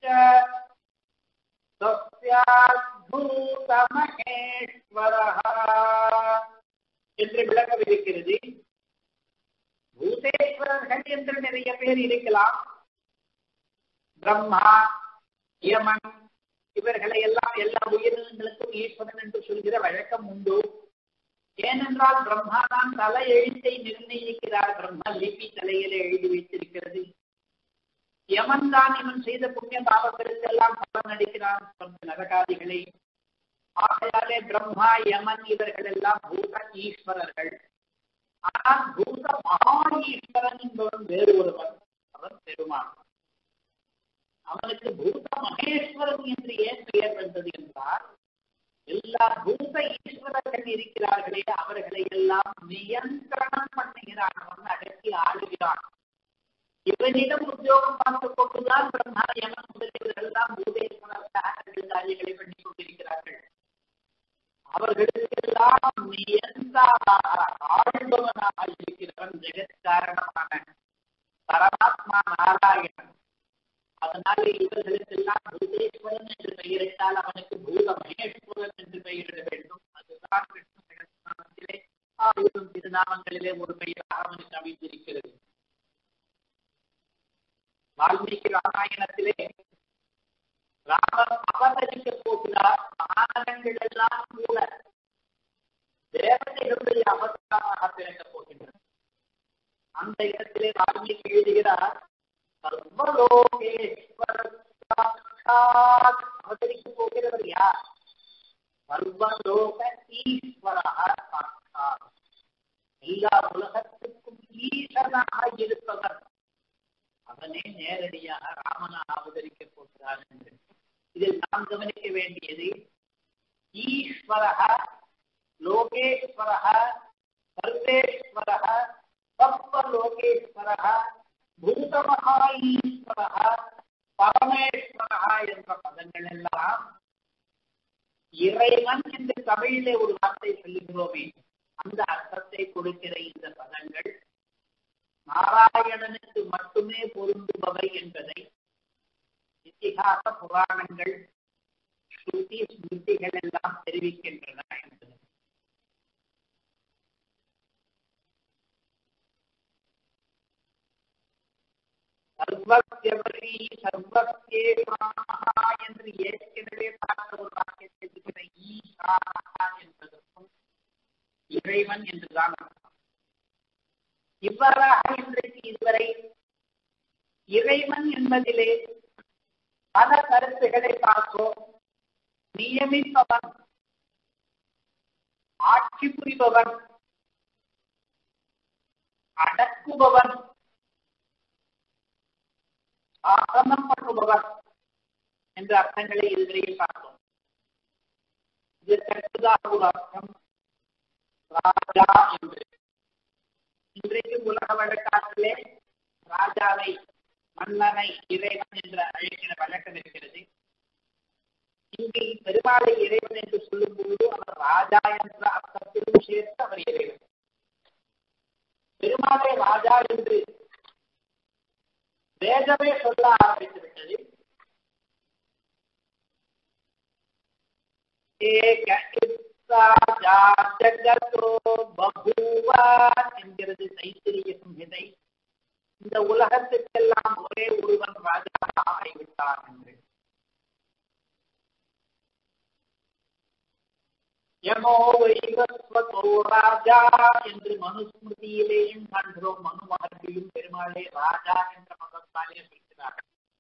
தஸ்யாத்பூதமகேஸ்வரः என்று விளக்கவிருக்கிறது பூதேஸ்வரர்கள் என்று நிறைய பேர் இருக்கலாம் பிரம்மா யமன் இவர்களை எல்லாம் எல்லா உயிரினங்களுக்கும் ஈஸ்வரன் என்று சொல்கிற வழக்கம் உண்டு ஏனென்றால் பிரம்மா தான் தலை எழுத்தை நிர்ணயிக்கிறார் பிரம்ம லிபி தலையிலே எழுதி வைத்திருக்கிறது யமன் தான் இவன் செய்த புண்ணிய பாவங்களுக்கு எல்லாம் பலன் அளிக்கிறான் நரகாதிகளை ஆகையாலே பிரம்மா யமன் இவர்கள் எல்லாம் பூத ஈஸ்வரர்கள் ஆனால் பூத மகா ஈஸ்வரன் என்பவன் வேறு ஒருவன் அவன் பெருமான் அவனுக்கு பூத மகேஸ்வரன் என்று ஏன் பெயர் வந்தது என்றால் எல்லா பூத ஈஸ்வரர்கள் இருக்கிறார்களே அவர்களை எல்லாம் நியந்திரணம் பண்ணுகிறான் அவன் அடக்கி ஆளுகிறான் இவனிடம் உத்தியோகம் பார்த்துக் கொண்டுதான் பிரம்மா யமன் முதலியவர்கள் எல்லாம் பூதேஸ்வரர்கள் காரியங்களை பண்ணி கொண்டிருக்கிறார்கள் அவர்களுக்கெல்லாம் நியந்த ஆழ்பவனாக இருக்கிறவன் ஜெகத்காரணமான பரமாத்மா நாராயணன் அதனால இவர்களுக்கெல்லாம் பூதேஸ்வரன் என்று பெயரிட்டால் அவனுக்கு பூத மகேஸ்வரன் என்று பெயரிட வேண்டும் அதுதான் விஷ்ணு சகஸ்திரநாமத்திலே ஆயிரம் திருநாமங்களிலே ஒரு பெயராக அவனுக்கு அமைந்திருக்கிறது வால்மீகி ராமாயணத்திலே ராமன் அவதரிக்க போகிறார் மாநகங்கள் எல்லாம் கூட தேவதைகளுடைய அவதாரமாக பிறக்கப் போகின்றன அந்த இடத்திலே வால்மீகி எழுதுகிறார் சர்வலோகேஸ்வர அவதரிக்க போகிறவர் யார் சர்வலோக ஈஸ்வரா சாட்சாத் எல்லா உலகத்துக்கும் ஈசனாக இருப்பவர் அவனே நேரடியாக ராமனாக அவதரிக்க போகிறார் என்று இதில் நாம் கவனிக்க வேண்டியது ஈஸ்வரக லோகேஸ்வரக சர்வேஸ்வரக சர்வலோகேஸ்வரக பூதமகா ஈஸ்வரக பரமேஸ்வரக என்ற பதங்கள் எல்லாம் இறைவன் என்று தமிழிலே ஒரு வார்த்தை சொல்லுகிறோமே அந்த அர்த்தத்தை கொடுக்கிற இந்த பதங்கள் நாராயணனுக்கு மட்டுமே பொருந்துபவை என்பதை இத்திகாச புராணங்கள் ஸ்ருதி ஸ்மிருதிகள் எல்லாம் தெரிவிக்கின்றன என்பது சர்வத்தியவரி சர்வத்தேவானா என்று ஏற்கனவே பார்த்த ஒரு வாக்கியத்தை இருக்கிற ஈசானா என்பதற்கும் இறைவன் என்றுதான் அர்த்தம் இவ்வாறாக இன்றைக்கு இதுவரை இறைவன் என்பதிலே பல கருத்துக்களை பார்த்தோம் நியமிப்பவன் ஆட்சி புரிபவன் அடக்குபவன் ஆசனம் பண்ணுபவன் என்ற அர்த்தங்களை இதுவரையில் பார்த்தோம் இதற்கடுத்ததாக ஒரு அர்த்தம் ராஜா என்று இன்றைக்கு உலக வழக்காற்றிலே ராஜாவை மன்னனை இறைவன் என்று அழைக்கிற வழக்கம் இருக்கிறது இங்கு பெருமாளை இறைவன் என்று சொல்லும் பொழுது அவர் ராஜா என்ற அர்த்தத்திலும் சேர்த்து அவர் இறைவன் பெருமாளை ராஜா என்று வேதமே சொல்ல ஆரம்பித்து விட்டது ஜகதோ பபூவ என்கிறது தைத்திரிய சம்ஹிதை இந்த உலகத்துக்கெல்லாம் ஒரே ஒருவன் ராஜாவாக ஆகிவிட்டார் என்று யமோ வைவஸ்வதோ ராஜா என்று மனுஸ்மிருதியிலேயும் காண்கிறோம் மனு மகர்வியும் பெருமாளே ராஜா என்ற மதத்தாலே சொல்கிறார்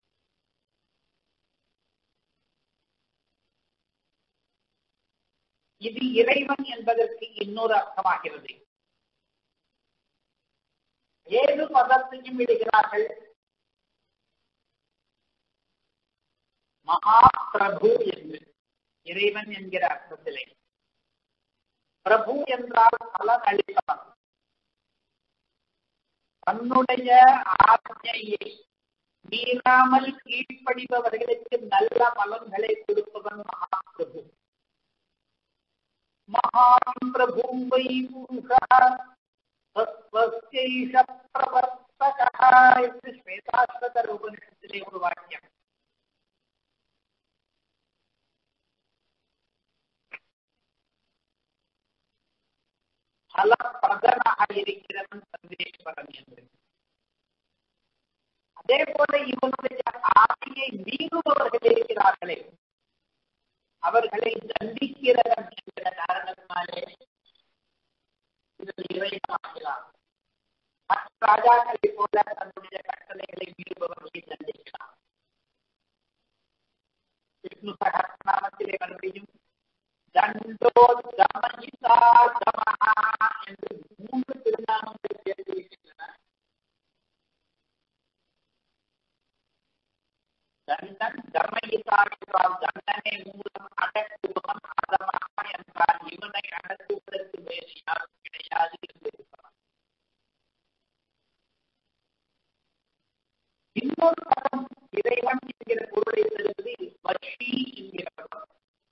இது இறைவன் என்பதற்கு இன்னொரு அர்த்தமாகிறது ஏழு பதத்தையும் விடுகிறார்கள் மகா பிரபு என்று இறைவன் என்கிற அர்த்தத்திலே பிரபு என்றால் பலன் அளிப்பவன் தன்னுடைய ஆజ్ఞையை மீறாமல் கீழ்ப்படிபவர்களுக்கு நல்ல பலன்களை கொடுப்பவன் மகாபிரபு மகான் பிரபும் வை புருஷ பிரவர்த்தக என்று ஸ்வேதாஸ்வதர் உபனிஷத்திலே ஒரு வாக்கியம் பலப்பிரதனாக இருக்கிறவன் சர்வேஸ்வரன் என்று அதே போல இவனுடைய ஆசையை மீறுபவர்கள் இருக்கிறார்களே அவர்களை தண்டிக்கிறவன் என்கிற காரணத்தினாலே இதில் இறைவனாகிறார் மற்ற ராஜாக்களை போல தன்னுடைய கட்டளைகளை மீறுபவர்களை தண்டிக்கிறார் விஷ்ணு சகஸ்நாமத்திலே மறுபடியும் தண்டோ தமயிதா தமஹா என்று மூன்று திருநாமங்கள் சேர்ந்திருக்கின்றன தண்டன் தமயிதா என்றால் தண்டனை மூலம் அடக்குபவன் அதமாக என்றால் இவனை அடக்குவதற்கு வேறு யாரும் கிடையாது என்று இருக்கிறான் இறைவன் என்கிற பொருளை தருவது வஷி என்கிற பதம்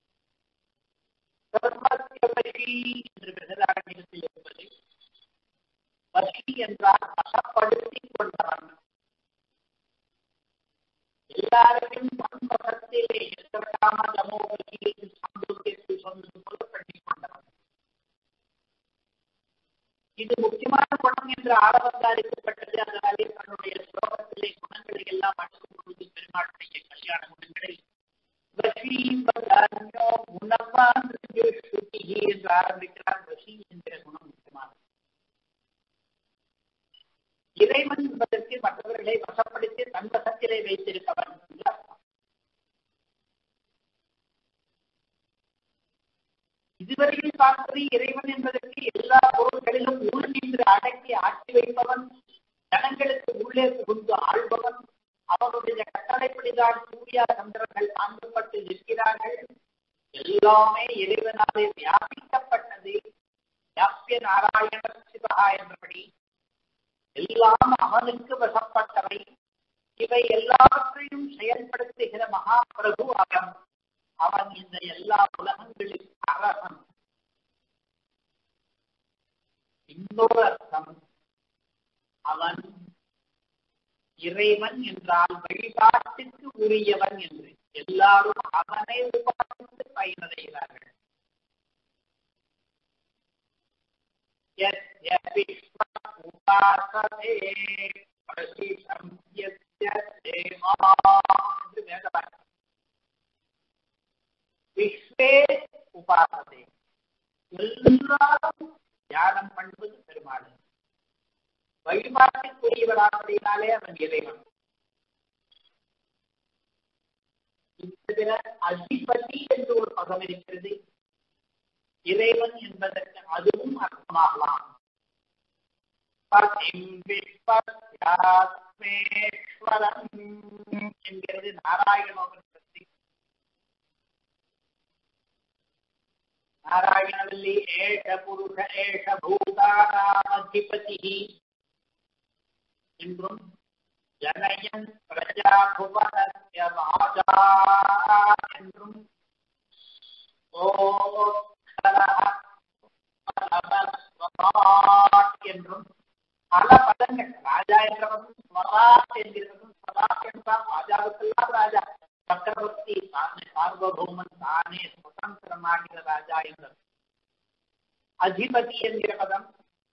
சர்வத்திய வஷி என்று பிரகதாரண்யத்தில் இருப்பது வஷி என்றால் வசப்படுத்தி கொண்டவன் எல்லாரையும் பண்பகத்திலே எத்தவட்டாம தமோபதியில் சாந்தோக்கியத்தில் சொன்னது போல பண்ணி கொண்டவன் இது முக்கியமான குணம் என்று ஆரம்பத்தாரிக்கப்பட்டது அதனாலே தன்னுடைய ஸ்லோகத்திலே குணங்களை எல்லாம் அடக்கும் பொழுது பெருமாளுடைய கல்யாண குணங்களை வசி பதான்யோ குணவான் ஸ்ருதி என்று ஆரம்பிக்கிறார் வசி என்கிற குணம் முக்கியமானது இறைவன் என்பதற்கு மற்றவர்களை வசப்படுத்தி தன் வசத்திலே வைத்திருக்கவன் என்று அர்த்தம் இதுவரையில் பார்த்தது இறைவன் என்பதற்கு எல்லா பொருள்களிலும் உள் நின்று அடக்கி ஆட்சி வைப்பவன் ஜனங்களுக்கு உள்ளே புகுந்து ஆள்பவன் அவனுடைய கட்டளைப்படிதான் சூர்யா சந்திரர்கள் தாங்கப்பட்டு நிற்கிறார்கள் எல்லாமே இறைவனாலே வியாபிக்கப்பட்டது வியாபிய நாராயண சிவகா என்றபடி எல்லாம் அவனுக்கு வசப்பட்டவை இவை எல்லாவற்றையும் செயல்படுத்துகிற மகா பிரபு அவன் அவன் இந்த எல்லா உலகங்களின் அரசன் இன்னொரு அர்த்தம் அவன் இறைவன் என்றால் வழிபாட்டுக்கு உரியவன் என்று எல்லாரும் அவனை உபாசித்து பயனடைகிறார்கள் உபாசதே பிரசிஷம் தேமா என்று வேதவாக்கியம் விஸ்வே உபாசதே எல்லாரும் தியானம் பண்ணுவது பெருமாள் வழிபாட்டுக்குரியவரானதினாலே அவன் இறைவன் இத்தவிர அதிபதி என்று ஒரு பதம் இருக்கிறது இறைவன் என்பதற்கு அதுவும் அர்த்தமாகலாம் என்கிறது நாராயணோபனிஷத்தை நாராயணவல்லி ஏஷ புருஷ ஏஷ பூதானாமதிபதி என்றும் ஜனயன் பிரஜாபுவனஸ்ய ராஜா என்றும் என்றும் பல பதங்கள் ராஜா என்றவரும் ஸ்வராட் என்கிறதும் ஸ்வராட் என்றால் ராஜாவுக்கெல்லாம் ராஜா சக்கரவர்த்தி தானே சார்வபௌமன் தானே சுதந்திரமாகிற ராஜா என்றது அதிபதி என்கிற பதம்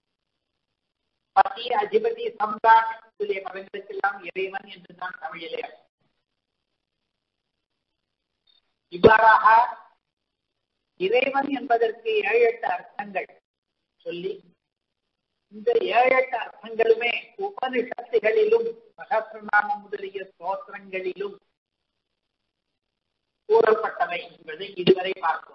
பதி அதிபதி சம்ராட் முதலிய பதங்களுக்கெல்லாம் இறைவன் என்றுதான் தமிழிலே இவ்வாறாக இறைவன் என்பதற்கு ஏழு எட்டு அர்த்தங்கள் சொல்லி இந்த ஏழு எட்டு அர்த்தங்களுமே உபனிஷத்துகளிலும் சகசிரநாமம் முதலிய ஸ்தோத்திரங்களிலும் கூறப்பட்டவை என்பதை இதுவரை பார்த்தோம்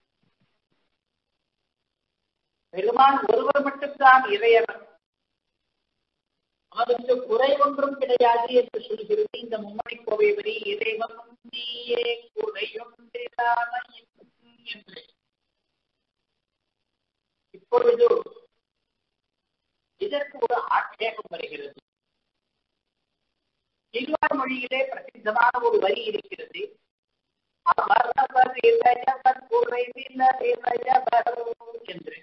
பெருமான் ஒருவர் மட்டும்தான் இறையவன் அவனுக்கு குறை ஒன்றும் கிடையாது என்று சொல்கிறது இந்த மும்மணி கோவை வரி இறைவன் நீயே குறையொன்றில்லாம என்று இப்பொழுது இதற்கு ஒரு ஆட்சேபம் வருகிறது திருவார் மொழியிலே பிரசித்தமான ஒரு வரி இருக்கிறது அவரவர் இளையவர் குறைவிலர் இளையவர் என்று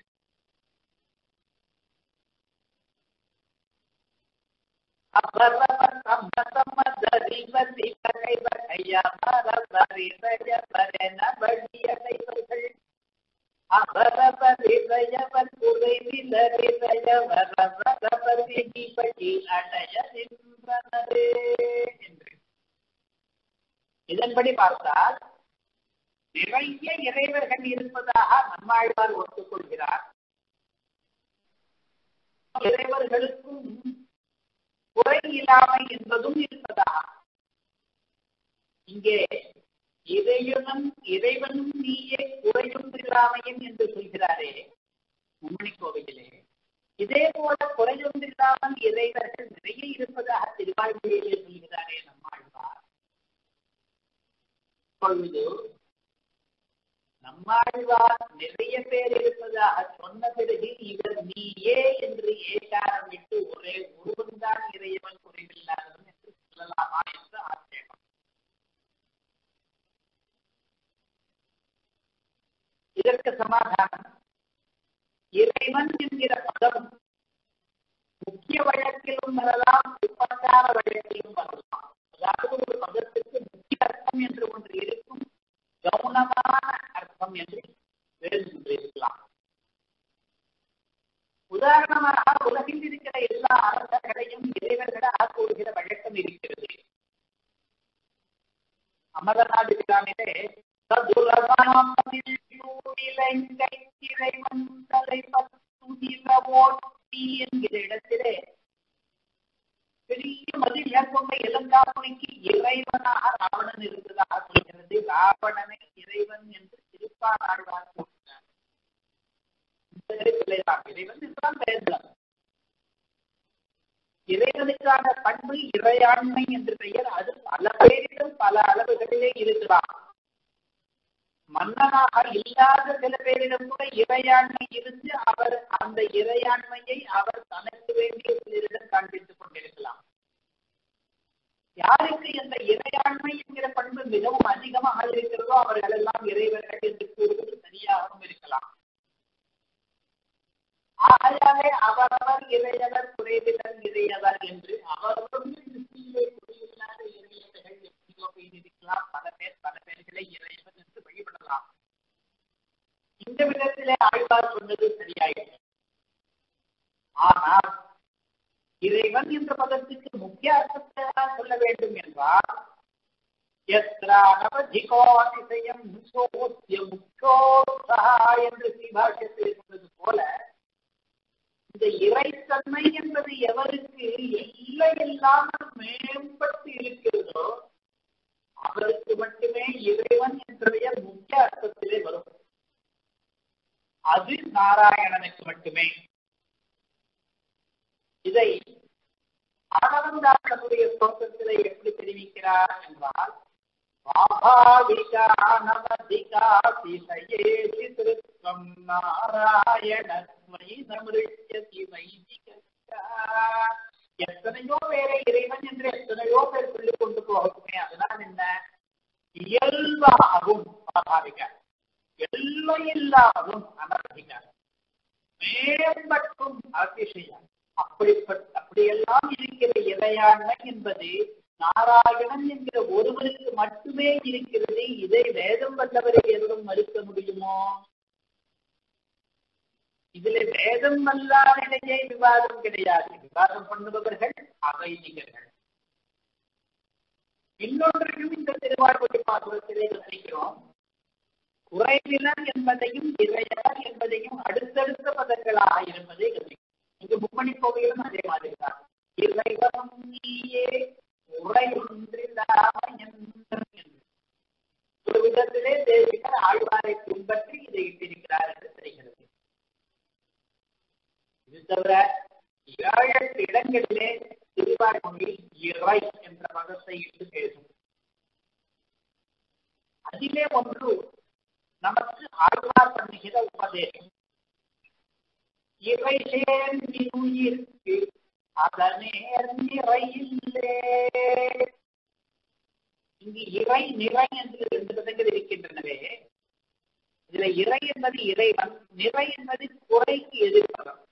அவரவர் சம்மதமதறிவதி பகைவகையமரவர் இளையவரென வழியடைவர்கள் அவரவர் இளையவர் குறைவிலர் இளையவர் அவரவர் விதிபடி அடைய நின்றனரே என்று இதன்படி பார்த்தால் நிறைய இறைவர்கள் இருப்பதாக நம்மாழ்வார் ஒத்துக்கொள்கிறார் இறைவர்களுக்கும் குறை இல்லாமை என்பதும் இருப்பதாக இங்கே இறைவனும் இறைவனும் நீயே குறையும் இல்லாமையும் என்று சொல்கிறாரே மும்மணி கோவிலே இதே போல குறையொன்றில்லாமல் இறைவர்கள் நிறைய இருப்பதாக திருவாழ்மொழியிலே சொல்கிறாரே நம்மாழ்வார் இப்பொழுது நம்மாழ்வார் நிறைய பேர் இருப்பதாக சொன்ன பிறகு இவர் நீயே என்று ஏகாரம் விட்டு ஒரே ஒருவன்தான் இறைவன் குறைவில்லாதவன் என்று சொல்லலாமா என்று ஆட்சேபம் இதற்கு சமாதானம் இறைவன் என்கிற பதம் முக்கிய வழக்கிலும் வரலாம் உபச்சார வழக்கிலும் வரலாம் அதாவது ஒரு பதத்துக்கு முக்கிய அர்த்தம் என்று ஒன்று இருக்கும் கவனமான அர்த்தம் என்று வேறு இருக்கலாம் உதாரணமாக உலகில் இருக்கிற எல்லா அரசர்களையும் இறைவர்களாக கூறுகிற வழக்கம் இருக்கிறது அமரநாடு பிரானிலே இறைவன் என்கிற இடத்திலே பெரிய மதில் ஏற்பட்ட இளங்காமணிக்கு இறைவனாக ராவணன் இருந்ததாக சொல்கிறது ராவணனை இறைவன் என்று திருப்பார் ஆழ்வார் கூறினார் இறைவன் இதுதான் பெயர்தான் இறைவனுக்கான பண்பு இறையாண்மை என்று பெயர் அது பல பேரிலும் பல அளவுகளிலே இருக்கலாம் மன்னனாக இல்லாத சில பேரிடம் கூட இறையாண்மை இருந்து அவர் அந்த இறையாண்மையை அவர் தனக்கு வேண்டிய சிலரிடம் காண்பித்துக் கொண்டிருக்கலாம் யாருக்கு இந்த இறையாண்மை என்கிற பண்பு மிகவும் அதிகமாக இருக்கிறதோ அவர்கள் எல்லாம் இறைவர்கள் என்று கூறுவது சரியாகவும் இருக்கலாம் ஆகையாலே அவரவர் இறையவர் குறைவினர் இறையவர் என்று அவர்களுடைய திருப்தியிலே குறையில்லாத இறையவர்கள் எப்படியோ பெய்திருக்கலாம் பல பேர் பல பேர்களை இறையவர் என்று வழிபடலாம் இந்த விதத்திலே ஆழ்வார் சொன்னது சரியாயிற்று ஆனால் இறைவன் என்ற பதத்துக்கு முக்கிய அர்த்தத்தை சொல்ல வேண்டும் என்றால் எத்திரானவதிகோதிசயம் சோத்திய முக்கோத்சா என்று ஸ்ரீபாஷ்யத்தில் சொன்னது போல இந்த இறைத்தன்மை என்பது எவருக்கு எல்லை இல்லாமல் மேம்பட்டு இருக்கிறதோ அவருக்கு மட்டுமே இறைவன் என்ற பெயர் முக்கிய அர்த்தத்திலே வரும் அது நாராயணனுக்கு மட்டுமே இதை ஆனந்தாசனுடைய ஸ்லோகத்திலே எப்படி தெரிவிக்கிறார் என்றால் स्वाभाविकानवधिकातिशयेति திருத்வம் நாராயணஸ்மை சமிருஷ்யதி வைதிகா எத்தனையோ பேரை இறைவன் என்று எத்தனையோ பேர் சொல்லிக் கொண்டு போகட்டுமே அதனால் என்ன இயல்பாகும் சுவாபாவிக எல்லையில்லாமலும் அனர்த்திக மேம்பட்டும் அதிசயம் அப்படிப்பட்ட அப்படியெல்லாம் இருக்கிற இறையாண்மை என்பது நாராயணன் என்கிற ஒருவருக்கு மட்டுமே இருக்கிறது இதை வேதம் வல்லவரை எவரும் மறுக்க முடியுமோ இதுல வேதம் வல்லாரிடையே விவாதம் கிடையாது விவாதம் பண்ணுபவர்கள் அவைதிகர்கள் இன்னொன்றையும் இந்த திருவாழ்வழி பாசுரத்திலே கவனிக்கிறோம் குறைவினர் என்பதையும் இறையவர் என்பதையும் அடுத்தடுத்த பதங்களாக இருப்பதை கவனிக்கிறோம் இங்கு மும்மணி கோவிலும் அதே மாதிரி தான் இறைவனும் நீயே உரை ஒன்றில்லாமல் ஒரு விதத்திலே தேவிகள் ஆழ்வாரை பின்பற்றி இதை இட்டிருக்கிறார் என்று தெரிகிறது இது தவிர ஏழு எட்டு இடங்களிலே திருவாய்மொழி இறை என்ற பதத்தை இட்டு பேசும் அதிலே ஒன்று நமக்கு ஆழ்வார் பண்ணுகிற உபதேசம் இறை சேர்ந்திருயிருக்கு அதனேர் நிறையில்லே இங்கு இறை நிறை என்று ரெண்டு பதங்கள் இருக்கின்றனவே இதுல இறை என்பது இறைவன் நிறை என்பது குறைக்கு எதிர்ப்பதம்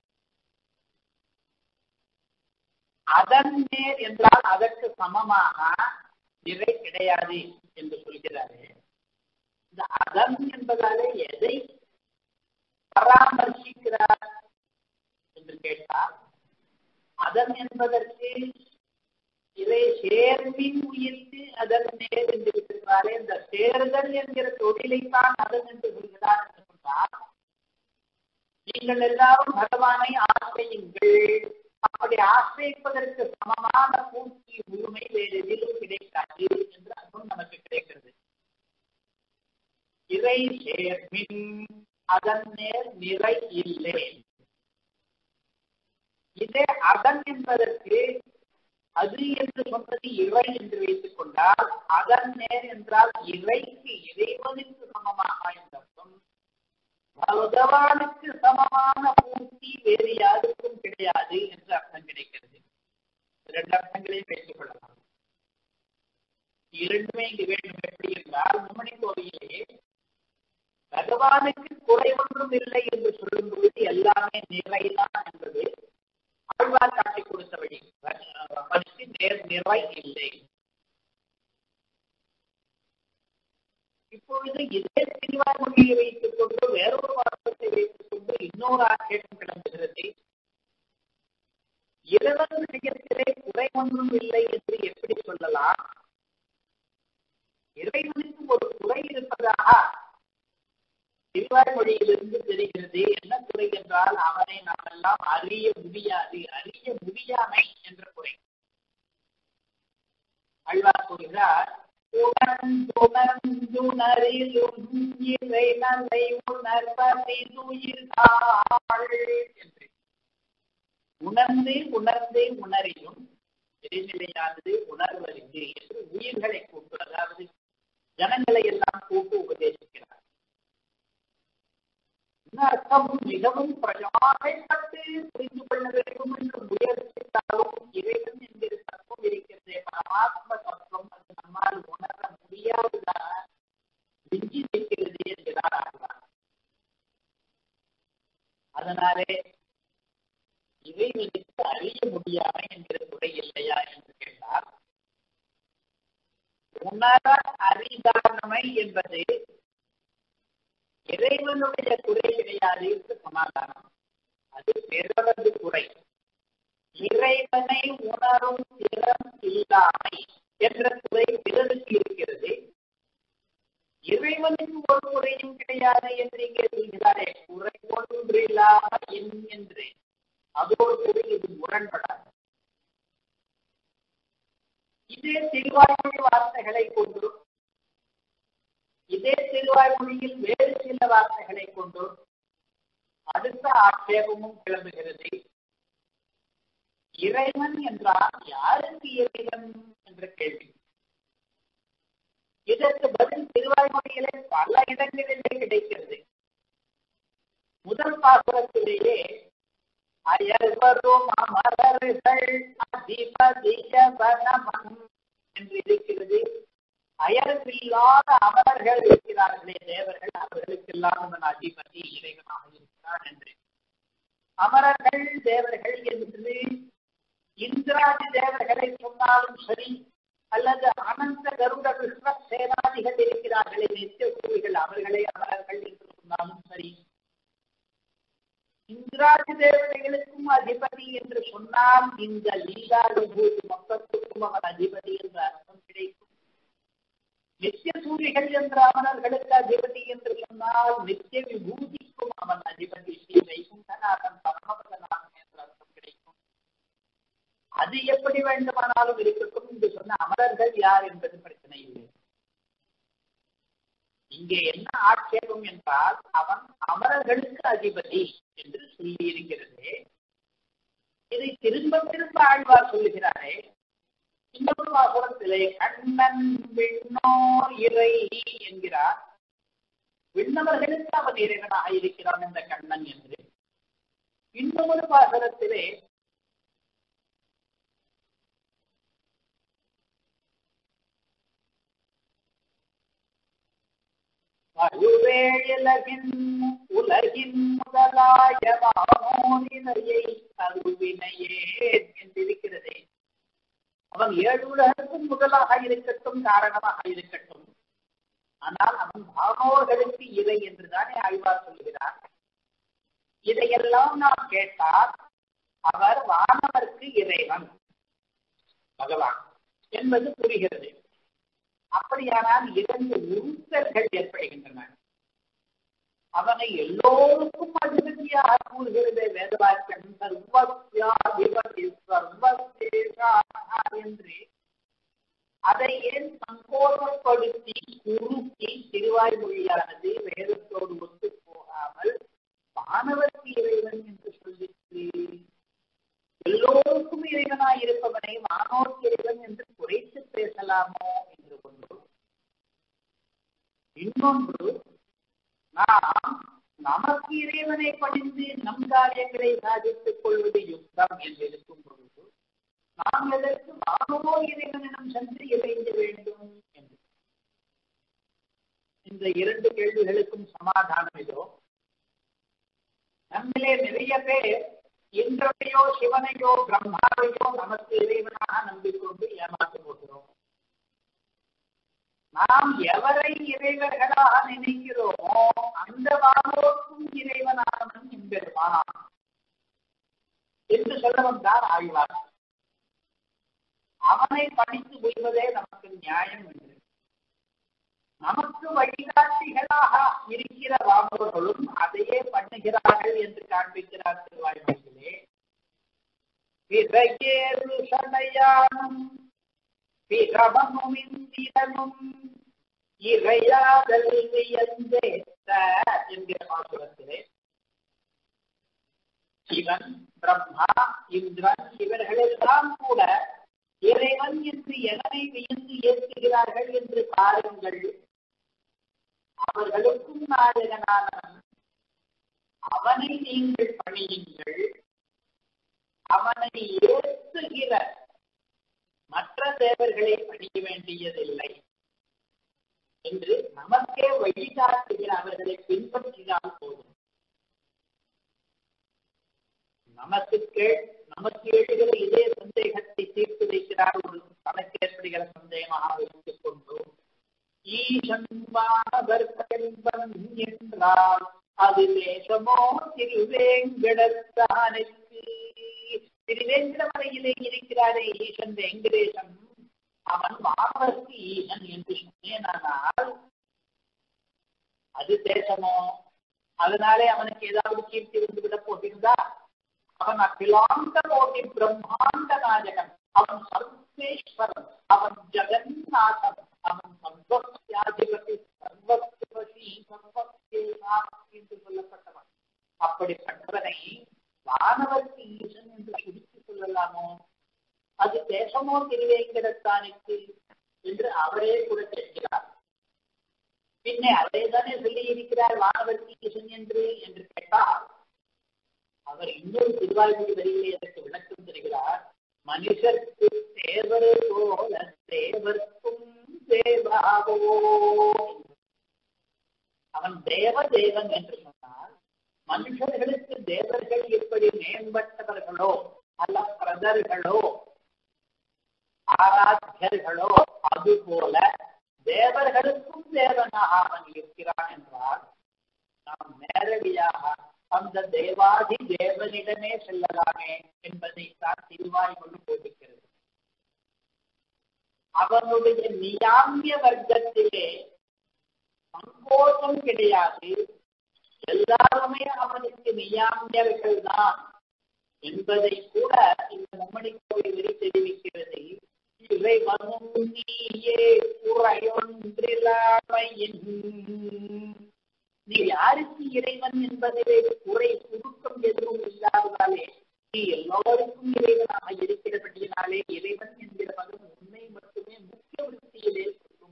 அதன் நேர் என்றால் அதற்கு சமமாக நிறை கிடையாது என்று சொல்கிறாரு இந்த அதன் என்பதாலே எதை பராமர்சிக்கிறார் என்று கேட்டால் அதன் என்பதற்கு இதை சேர்மின் உயிர்த்து அதன் நேர் என்று இருக்கிறாரே இந்த சேர்தல் என்கிற தொழிலைத்தான் அதன் என்று சொல்கிறார் என்று சொன்னால் நீங்கள் எல்லாரும் பகவானை ஆசிரியுங்கள் அப்படி ஆசிரியப்பதற்கு சமமான பூர்த்தி முழுமை வேறு எதிலும் கிடைக்காது என்று அர்த்தம் நமக்கு கிடைக்கிறது இறை சேர்மின் அதன் நேர் நிறை இல்லை இதே அதன் என்பதற்கு அது என்று சொன்னது இறை என்று வைத்துக் கொண்டால் அதன் நேர் என்றால் இறைக்கு இறைவனுக்கு சமமாக என்ற அர்த்தம் பகவானுக்கு சமமான பூர்த்தி வேறு யாருக்கும் கிடையாது என்று அர்த்தம் கிடைக்கிறது இரண்டு அர்த்தங்களையும் வைத்துக் கொள்ளலாம் இரண்டுமே இங்கு வேண்டும் எப்படி என்றால் மும்மணி கோவிலே பகவானுக்கு குறை ஒன்றும் இல்லை என்று சொல்லும் பொழுது எல்லாமே நிறைதான் என்பது ஆழ்வார் காட்டி கொடுத்த வழி பற்றி நேர் நிறை இல்லை இப்பொழுது இதே திருவாய்மொழியை வைத்துக் கொண்டு வேறொரு வார்த்தை வைத்துக் கொண்டு இன்னொரு ஆட்சேபம் கிளம்புகிறது இறைவன் விஷயத்திலே குறை ஒன்றும் இல்லை என்று எப்படி சொல்லலாம் இறைவனுக்கு ஒரு குறை இருப்பதாக திருவாய்மொழியிலிருந்து தெரிகிறது என்ன குறை என்றால் அவனை நாம் எல்லாம் அறிய முடியாது அறிய முடியாமை என்ற குறை அழ்வார் சொல்கிறார் உணர்ந்துணர்ந்துணரிலும் இறைவனை உணர்வதை என்று உணர்ந்து உணர்ந்து உணரிலும் இடைநிலையானது உணர்வறிந்து என்று உயிர்களை கூட்டு அதாவது ஜனங்களை எல்லாம் கூட்டு உபதேசிக்கிறார் அர்த்தம் மிகவும் பிரயாசப்பட்டு புரிந்து கொள்ள வேண்டும் என்று முயற்சித்தாலும் இறைவன் என்கிற தத்துவம் இருக்கிறதே பரமாத்ம தத்துவம் அது நம்மால் உணர முடியாததாக மிஞ்சி நிற்கிறது என்கிறார் ஆழ்வார் அதனாலே இறைவனுக்கு அறிய முடியாமை என்கிற குறை இல்லையா என்று கேட்டார் உணர அறிதானமை என்பது இறைவனுடைய குறை கிடையாது என்று சமாதானம் அது பிறரது குறை இறைவனை உணரும் திறம் இல்லாமை என்ற குறை பிறருக்கு இருக்கிறது இறைவனுக்கு ஒரு குறையும் கிடையாது என்று இங்கே சொல்கிறாரே குறை ஒன்றில்லாம என்று அதோடு கூட இது முரண்படாது இதே திருவாய்மொழி வார்த்தைகளை கொண்டு இதே திருவாய்மொழியில் வேறு சில வார்த்தைகளை கொண்டு அடுத்த ஆட்சேபமும் கிளம்புகிறது இறைவன் என்றால் யாருக்கு இறைவன் என்ற கேள்வி இதற்கு பதில் திருவாய்மொழிகளே பல இடங்களிலே கிடைக்கிறது முதல் பாசுரத்திலேயே அயர்வரும் அமரர்கள் அதிபதிய வனமன் என்று இருக்கிறது அயர்வில்லாத அமரர்கள் இருக்கிறார்களே தேவர்கள் அவர்களுக்கெல்லாம் அவன் அதிபதி இறைவனாக இருக்கிறான் என்று அமரர்கள் தேவர்கள் என்று இந்திராதி தேவர்களை சொன்னாலும் சரி அல்லது அனந்த கருட கிருஷ்ண சேனாதிகள் இருக்கிறார்களே நித்திய கூறிகள் அவர்களே அமரர்கள் என்று சொன்னாலும் சரி இந்திராதி தேவதைகளுக்கும் அதிபதி என்று சொன்னால் இந்த லீலா விபூதி மொத்தத்துக்கும் அவன் அதிபதி என்ற அர்த்தம் கிடைக்கும் நித்திய சூரிகள் என்ற அமரர்களுக்கு அதிபதி என்று சொன்னால் நித்திய விபூதிக்கும் அவன் அதிபதி ஸ்ரீ வைகுண்டநாதன் பரமபதநாதன் என்ற அர்த்தம் கிடைக்கும் அது எப்படி வேண்டுமானாலும் இருக்கட்டும் என்று சொன்ன அமரர்கள் யார் என்பது பிரச்சனை இல்லை இங்கே என்ன ஆட்சேபம் என்றால் அவன் அமரர்களுக்கு அதிபதி என்று சொல்லி இருக்கிறது இதை திரும்ப திரும்ப ஆழ்வார் சொல்லுகிறாரே இன்னொரு வாசகத்திலே கண்ணன் விண்ணோ இறை என்கிறார் விண்ணவர்களுக்கு அவன் இறைவனாக இருக்கிறான் என்ற கண்ணன் என்று இன்னொரு வாசகத்திலே அருவேழகின் உலகின் முதலாய வானோனிலையை அருவினையே என்றிருக்கிறதே அவன் ஏழு உலகத்துக்கும் முதலாக இருக்கட்டும் காரணமாக இருக்கட்டும் ஆனால் அவன் பானோர்களுக்கு இறை என்றுதானே ஆழ்வார் சொல்கிறார் இதையெல்லாம் நாம் கேட்டால் அவர் வானவருக்கு இறைவன் பகவான் என்பது புரிகிறது அப்படியானால் இரண்டு உறுத்தல்கள் ஏற்படுகின்றன அவனை எல்லோருக்கும் அதிபதியாக கூறுகிறது வேதவாக்கியம் சர்வசியாதிபதி சர்வசேஷா என்று அதை ஏன் சங்கோபப்படுத்தி குறுக்கி திருவாய்மொழியானது வேதத்தோடு ஒத்து போகாமல் மாணவருக்கு இறைவன் என்று சொல்லிட்டு எல்லோருக்கும் இறைவனாய் இருப்பவனை வானோர் இறைவன் என்று குறைத்து பேசலாமோ என்று ஒன்று இன்னொன்று நாம் நமக்கு இறைவனை பணிந்து நம் காரியங்களை சாதித்துக் கொள்வது யுக்தம் என்று இருக்கும் பொழுது நாம் எதற்கு வானோ இறைவனிடம் சென்று இறைந்து வேண்டும் என்று இந்த இரண்டு கேள்விகளுக்கும் சமாதானம் இதோ நம்மிலே நிறைய பேர் இந்திரனையோ சிவனையோ பிரம்மாவையோ நமக்கு இறைவனாக நம்பிக்கொண்டு ஏமாற்று போகிறோம் நாம் எவரை இறைவர்களாக நினைக்கிறோமோ அந்த வானோருக்கும் இறைவனானவன் எம்பெருமான் என்று சொல்ல வந்தார் ஆழ்வார் அவனை படித்து உய்வதே நமக்கு நியாயம் என்று நமக்கு வழிகாட்டிகளாக இருக்கிற வானோர்களும் அதையே பண்ணுகிறார்கள் என்று காண்பிக்கிறார் திருவாய்மொழிகளே பிறகேறு சடையானும் பிறவமும் இந்திரனும் இறையாதல் வியந்தேத்த என்கிற பாசுரத்திலே சிவன் பிரம்மா இந்திரன் இவர்களெல்லாம் கூட இறைவன் என்று எதனை வியந்து ஏற்றுகிறார்கள் என்று பாருங்கள் அவர்களுக்கும் நாயகனானவன் அவனை நீங்கள் பணியுங்கள் அவனை ஏற்றுகிற மற்ற தேவர்களை பணிய வேண்டியதில்லை என்று நமக்கே வழிகாட்டுகிற அவர்களை பின்பற்றினால் போதும் நமக்கு கேள் நமக்கு எழுகிற இதே சந்தேகத்தை தீர்த்து வைக்கிறார் ஒரு தனக்கு ஏற்படுகிற சந்தேகமாக வைத்துக் கொண்டு ஈசன்பானவர்கன்பன் என்றால் அது தேசமோ திருவேங்கடத்தானுக்கு திருவேங்கடமலையிலே இருக்கிறாரே ஈசன் வெங்கடேசன் அவன் வானவர்க்கு ஈசன் என்று சொன்னேனால் அது தேசமோ அதனாலே அவனுக்கு ஏதாவது கீர்த்தி வந்து விட போகிறதா அவன் அகிலாந்த கோட்டி பிரம்மாண்ட நாயகன் அவன் சர்வேஸ்வரன் அவன் ஜெகநாதன் அவன் சர்வசியாதிபதி சர்வசிவசி சர்வசேனாம் என்று சொல்லப்பட்டவன் அப்படிப்பட்டவனை வானவர்க்கு ஈசன் என்று சுருக்கி சொல்லலாமோ அது தேசமோ திருவேங்கடத்தானுக்கு என்று அவரே கூட கேட்கிறார் பின்னே அவரே தானே சொல்லி இருக்கிறார் வானவர்க்கு ஈசன் என்று என்று கேட்டார் அவர் இன்னொரு திருவாய்மொழி வரியிலே அதற்கு விளக்கம் தருகிறார் மனுஷருக்கு தேவர் போல தேவர்க்கும் தேவாவோ அவன் தேவ தேவன் என்று சொன்னால் மனுஷர்களுக்கு தேவர்கள் எப்படி மேம்பட்டவர்களோ அல்ல பிரதர்களோ ஆராத்தியர்களோ அதுபோல தேவர்களுக்கும் தேவனாக அவன் இருக்கிறான் என்றால் நாம் நேரடியாக அந்த தேவாதி தேவனிடமே செல்லலாமே என்பதை தான் திருவாய் கொண்டு போதிக்கிறது அவனுடைய நியாமிய வர்க்கத்திலே சங்கோஷம் கிடையாது எல்லாருமே அவனுக்கு நியாமியர்கள் தான் என்பதை கூட இந்த மும்மணி கோவில் வரி தெரிவிக்கிறது இறைவனும் நீயே குறையொன்றில்லாமையின் நீ யாருக்கு இறைவன் என்பதிலே குறை சுருக்கம் எதுவும் இல்லாததாலே நீ எல்லோருக்கும் இறைவனாக இருக்கிறபடியினாலே இறைவன் என்கிற பதம் உண்மை மட்டுமே முக்கிய விருத்தியிலே சொல்லும்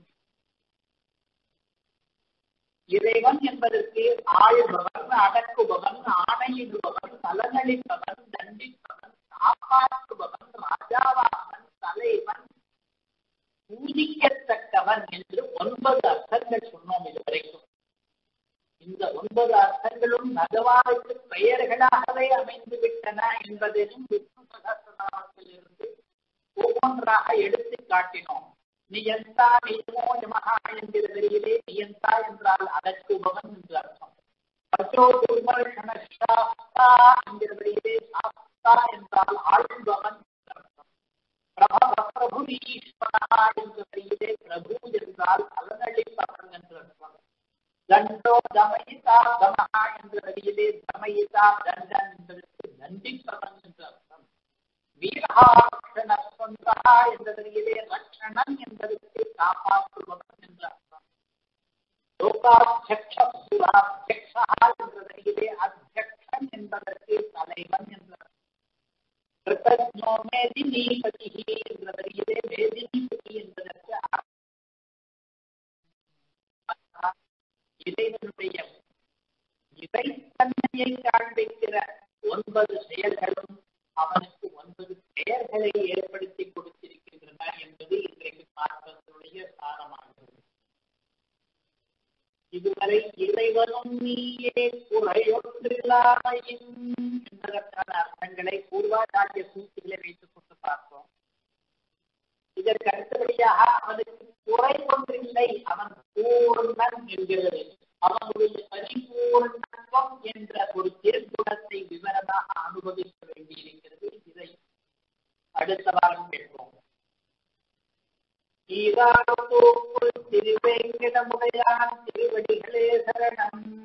இறைவன் என்பதற்கு ஆழ்பவன் அடக்குபவன் ஆணையிடுபவன் நலனளிப்பவன் தண்டிப்பவன் காப்பாற்றுபவன் ராஜாவாகவன் தலைவன் பூஜிக்கத்தக்கவன் என்று ஒன்பது அர்த்தங்கள் சொன்னோம் இதுவரைக்கும் இந்த ஒன்பது அர்த்தங்களும் பகவானுக்கு பெயர்களாகவே அமைந்து விட்டன என்பதையும் விஷ்ணு சகசிரநாமத்திலிருந்து ஒவ்வொன்றாக எடுத்து காட்டினோம் நியந்தா நியமோ யமகா என்கிற வரியிலே நியந்தா என்றால் அடக்குபவன் என்று அர்த்தம் பச்சோ துர்மர்ஷனஸ்தாஸ்தா என்கிற வரியிலே சாஸ்தா என்றால் ஆழ்பவன் என்று அர்த்தம் பிரபவ பிரபு ஈஸ்வரா என்ற வரியிலே பிரபு என்றால் அலனளிப்பவன் என்று அர்த்தம் தண்டோ தமயிதா தமஹா என்ற வரியிலே தமயிதா தண்டன் என்பதற்கு தண்டிப்பவன் என்று அர்த்தம் வீரஹாட்சண சொந்தா என்ற வரியிலே ரட்சணன் என்பதற்கு காப்பாற்றுபவன் என்று அர்த்தம் லோகாத்தியக்ஷா என்ற வரியிலே அத்தியக்ஷன் என்பதற்கு தலைவன் என்று அர்த்தம் கிருத்தஜோ மேதினீபதி என்ற வரியிலே மேதினீபதி என்பதற்கு இறைவனுடைய இறைத்தன்மையை காண்பிக்கிற ஒன்பது செயல்களும் அவனுக்கு ஒன்பது பெயர்களை ஏற்படுத்தி கொடுத்திருக்கின்றன என்பது இன்றைக்கு பார்ப்பதனுடைய சாரமாகிறது இதுவரை இறைவனும் நீயே குறையொன்றில்லாமையின் என்பதற்கான அர்த்தங்களை பூர்வாச்சாரிய சூத்திகளை வைத்துக் கொண்டு பார்த்தோம் இதற்கு அடுத்தபடியாக அவனுக்கு குறை ஒன்றில்லை அவன் பூர்ணன் என்கிறது அவனுடைய பரிபூர்ணத்துவம் என்ற ஒரு திருக்குணத்தை விவரமாக அனுபவிக்க வேண்டியிருக்கிறது இதை அடுத்த வாரம் கேட்போம் ஈராடுதோப்புள் திருவேங்கடமுடையான் திருவடிகளே சரணம்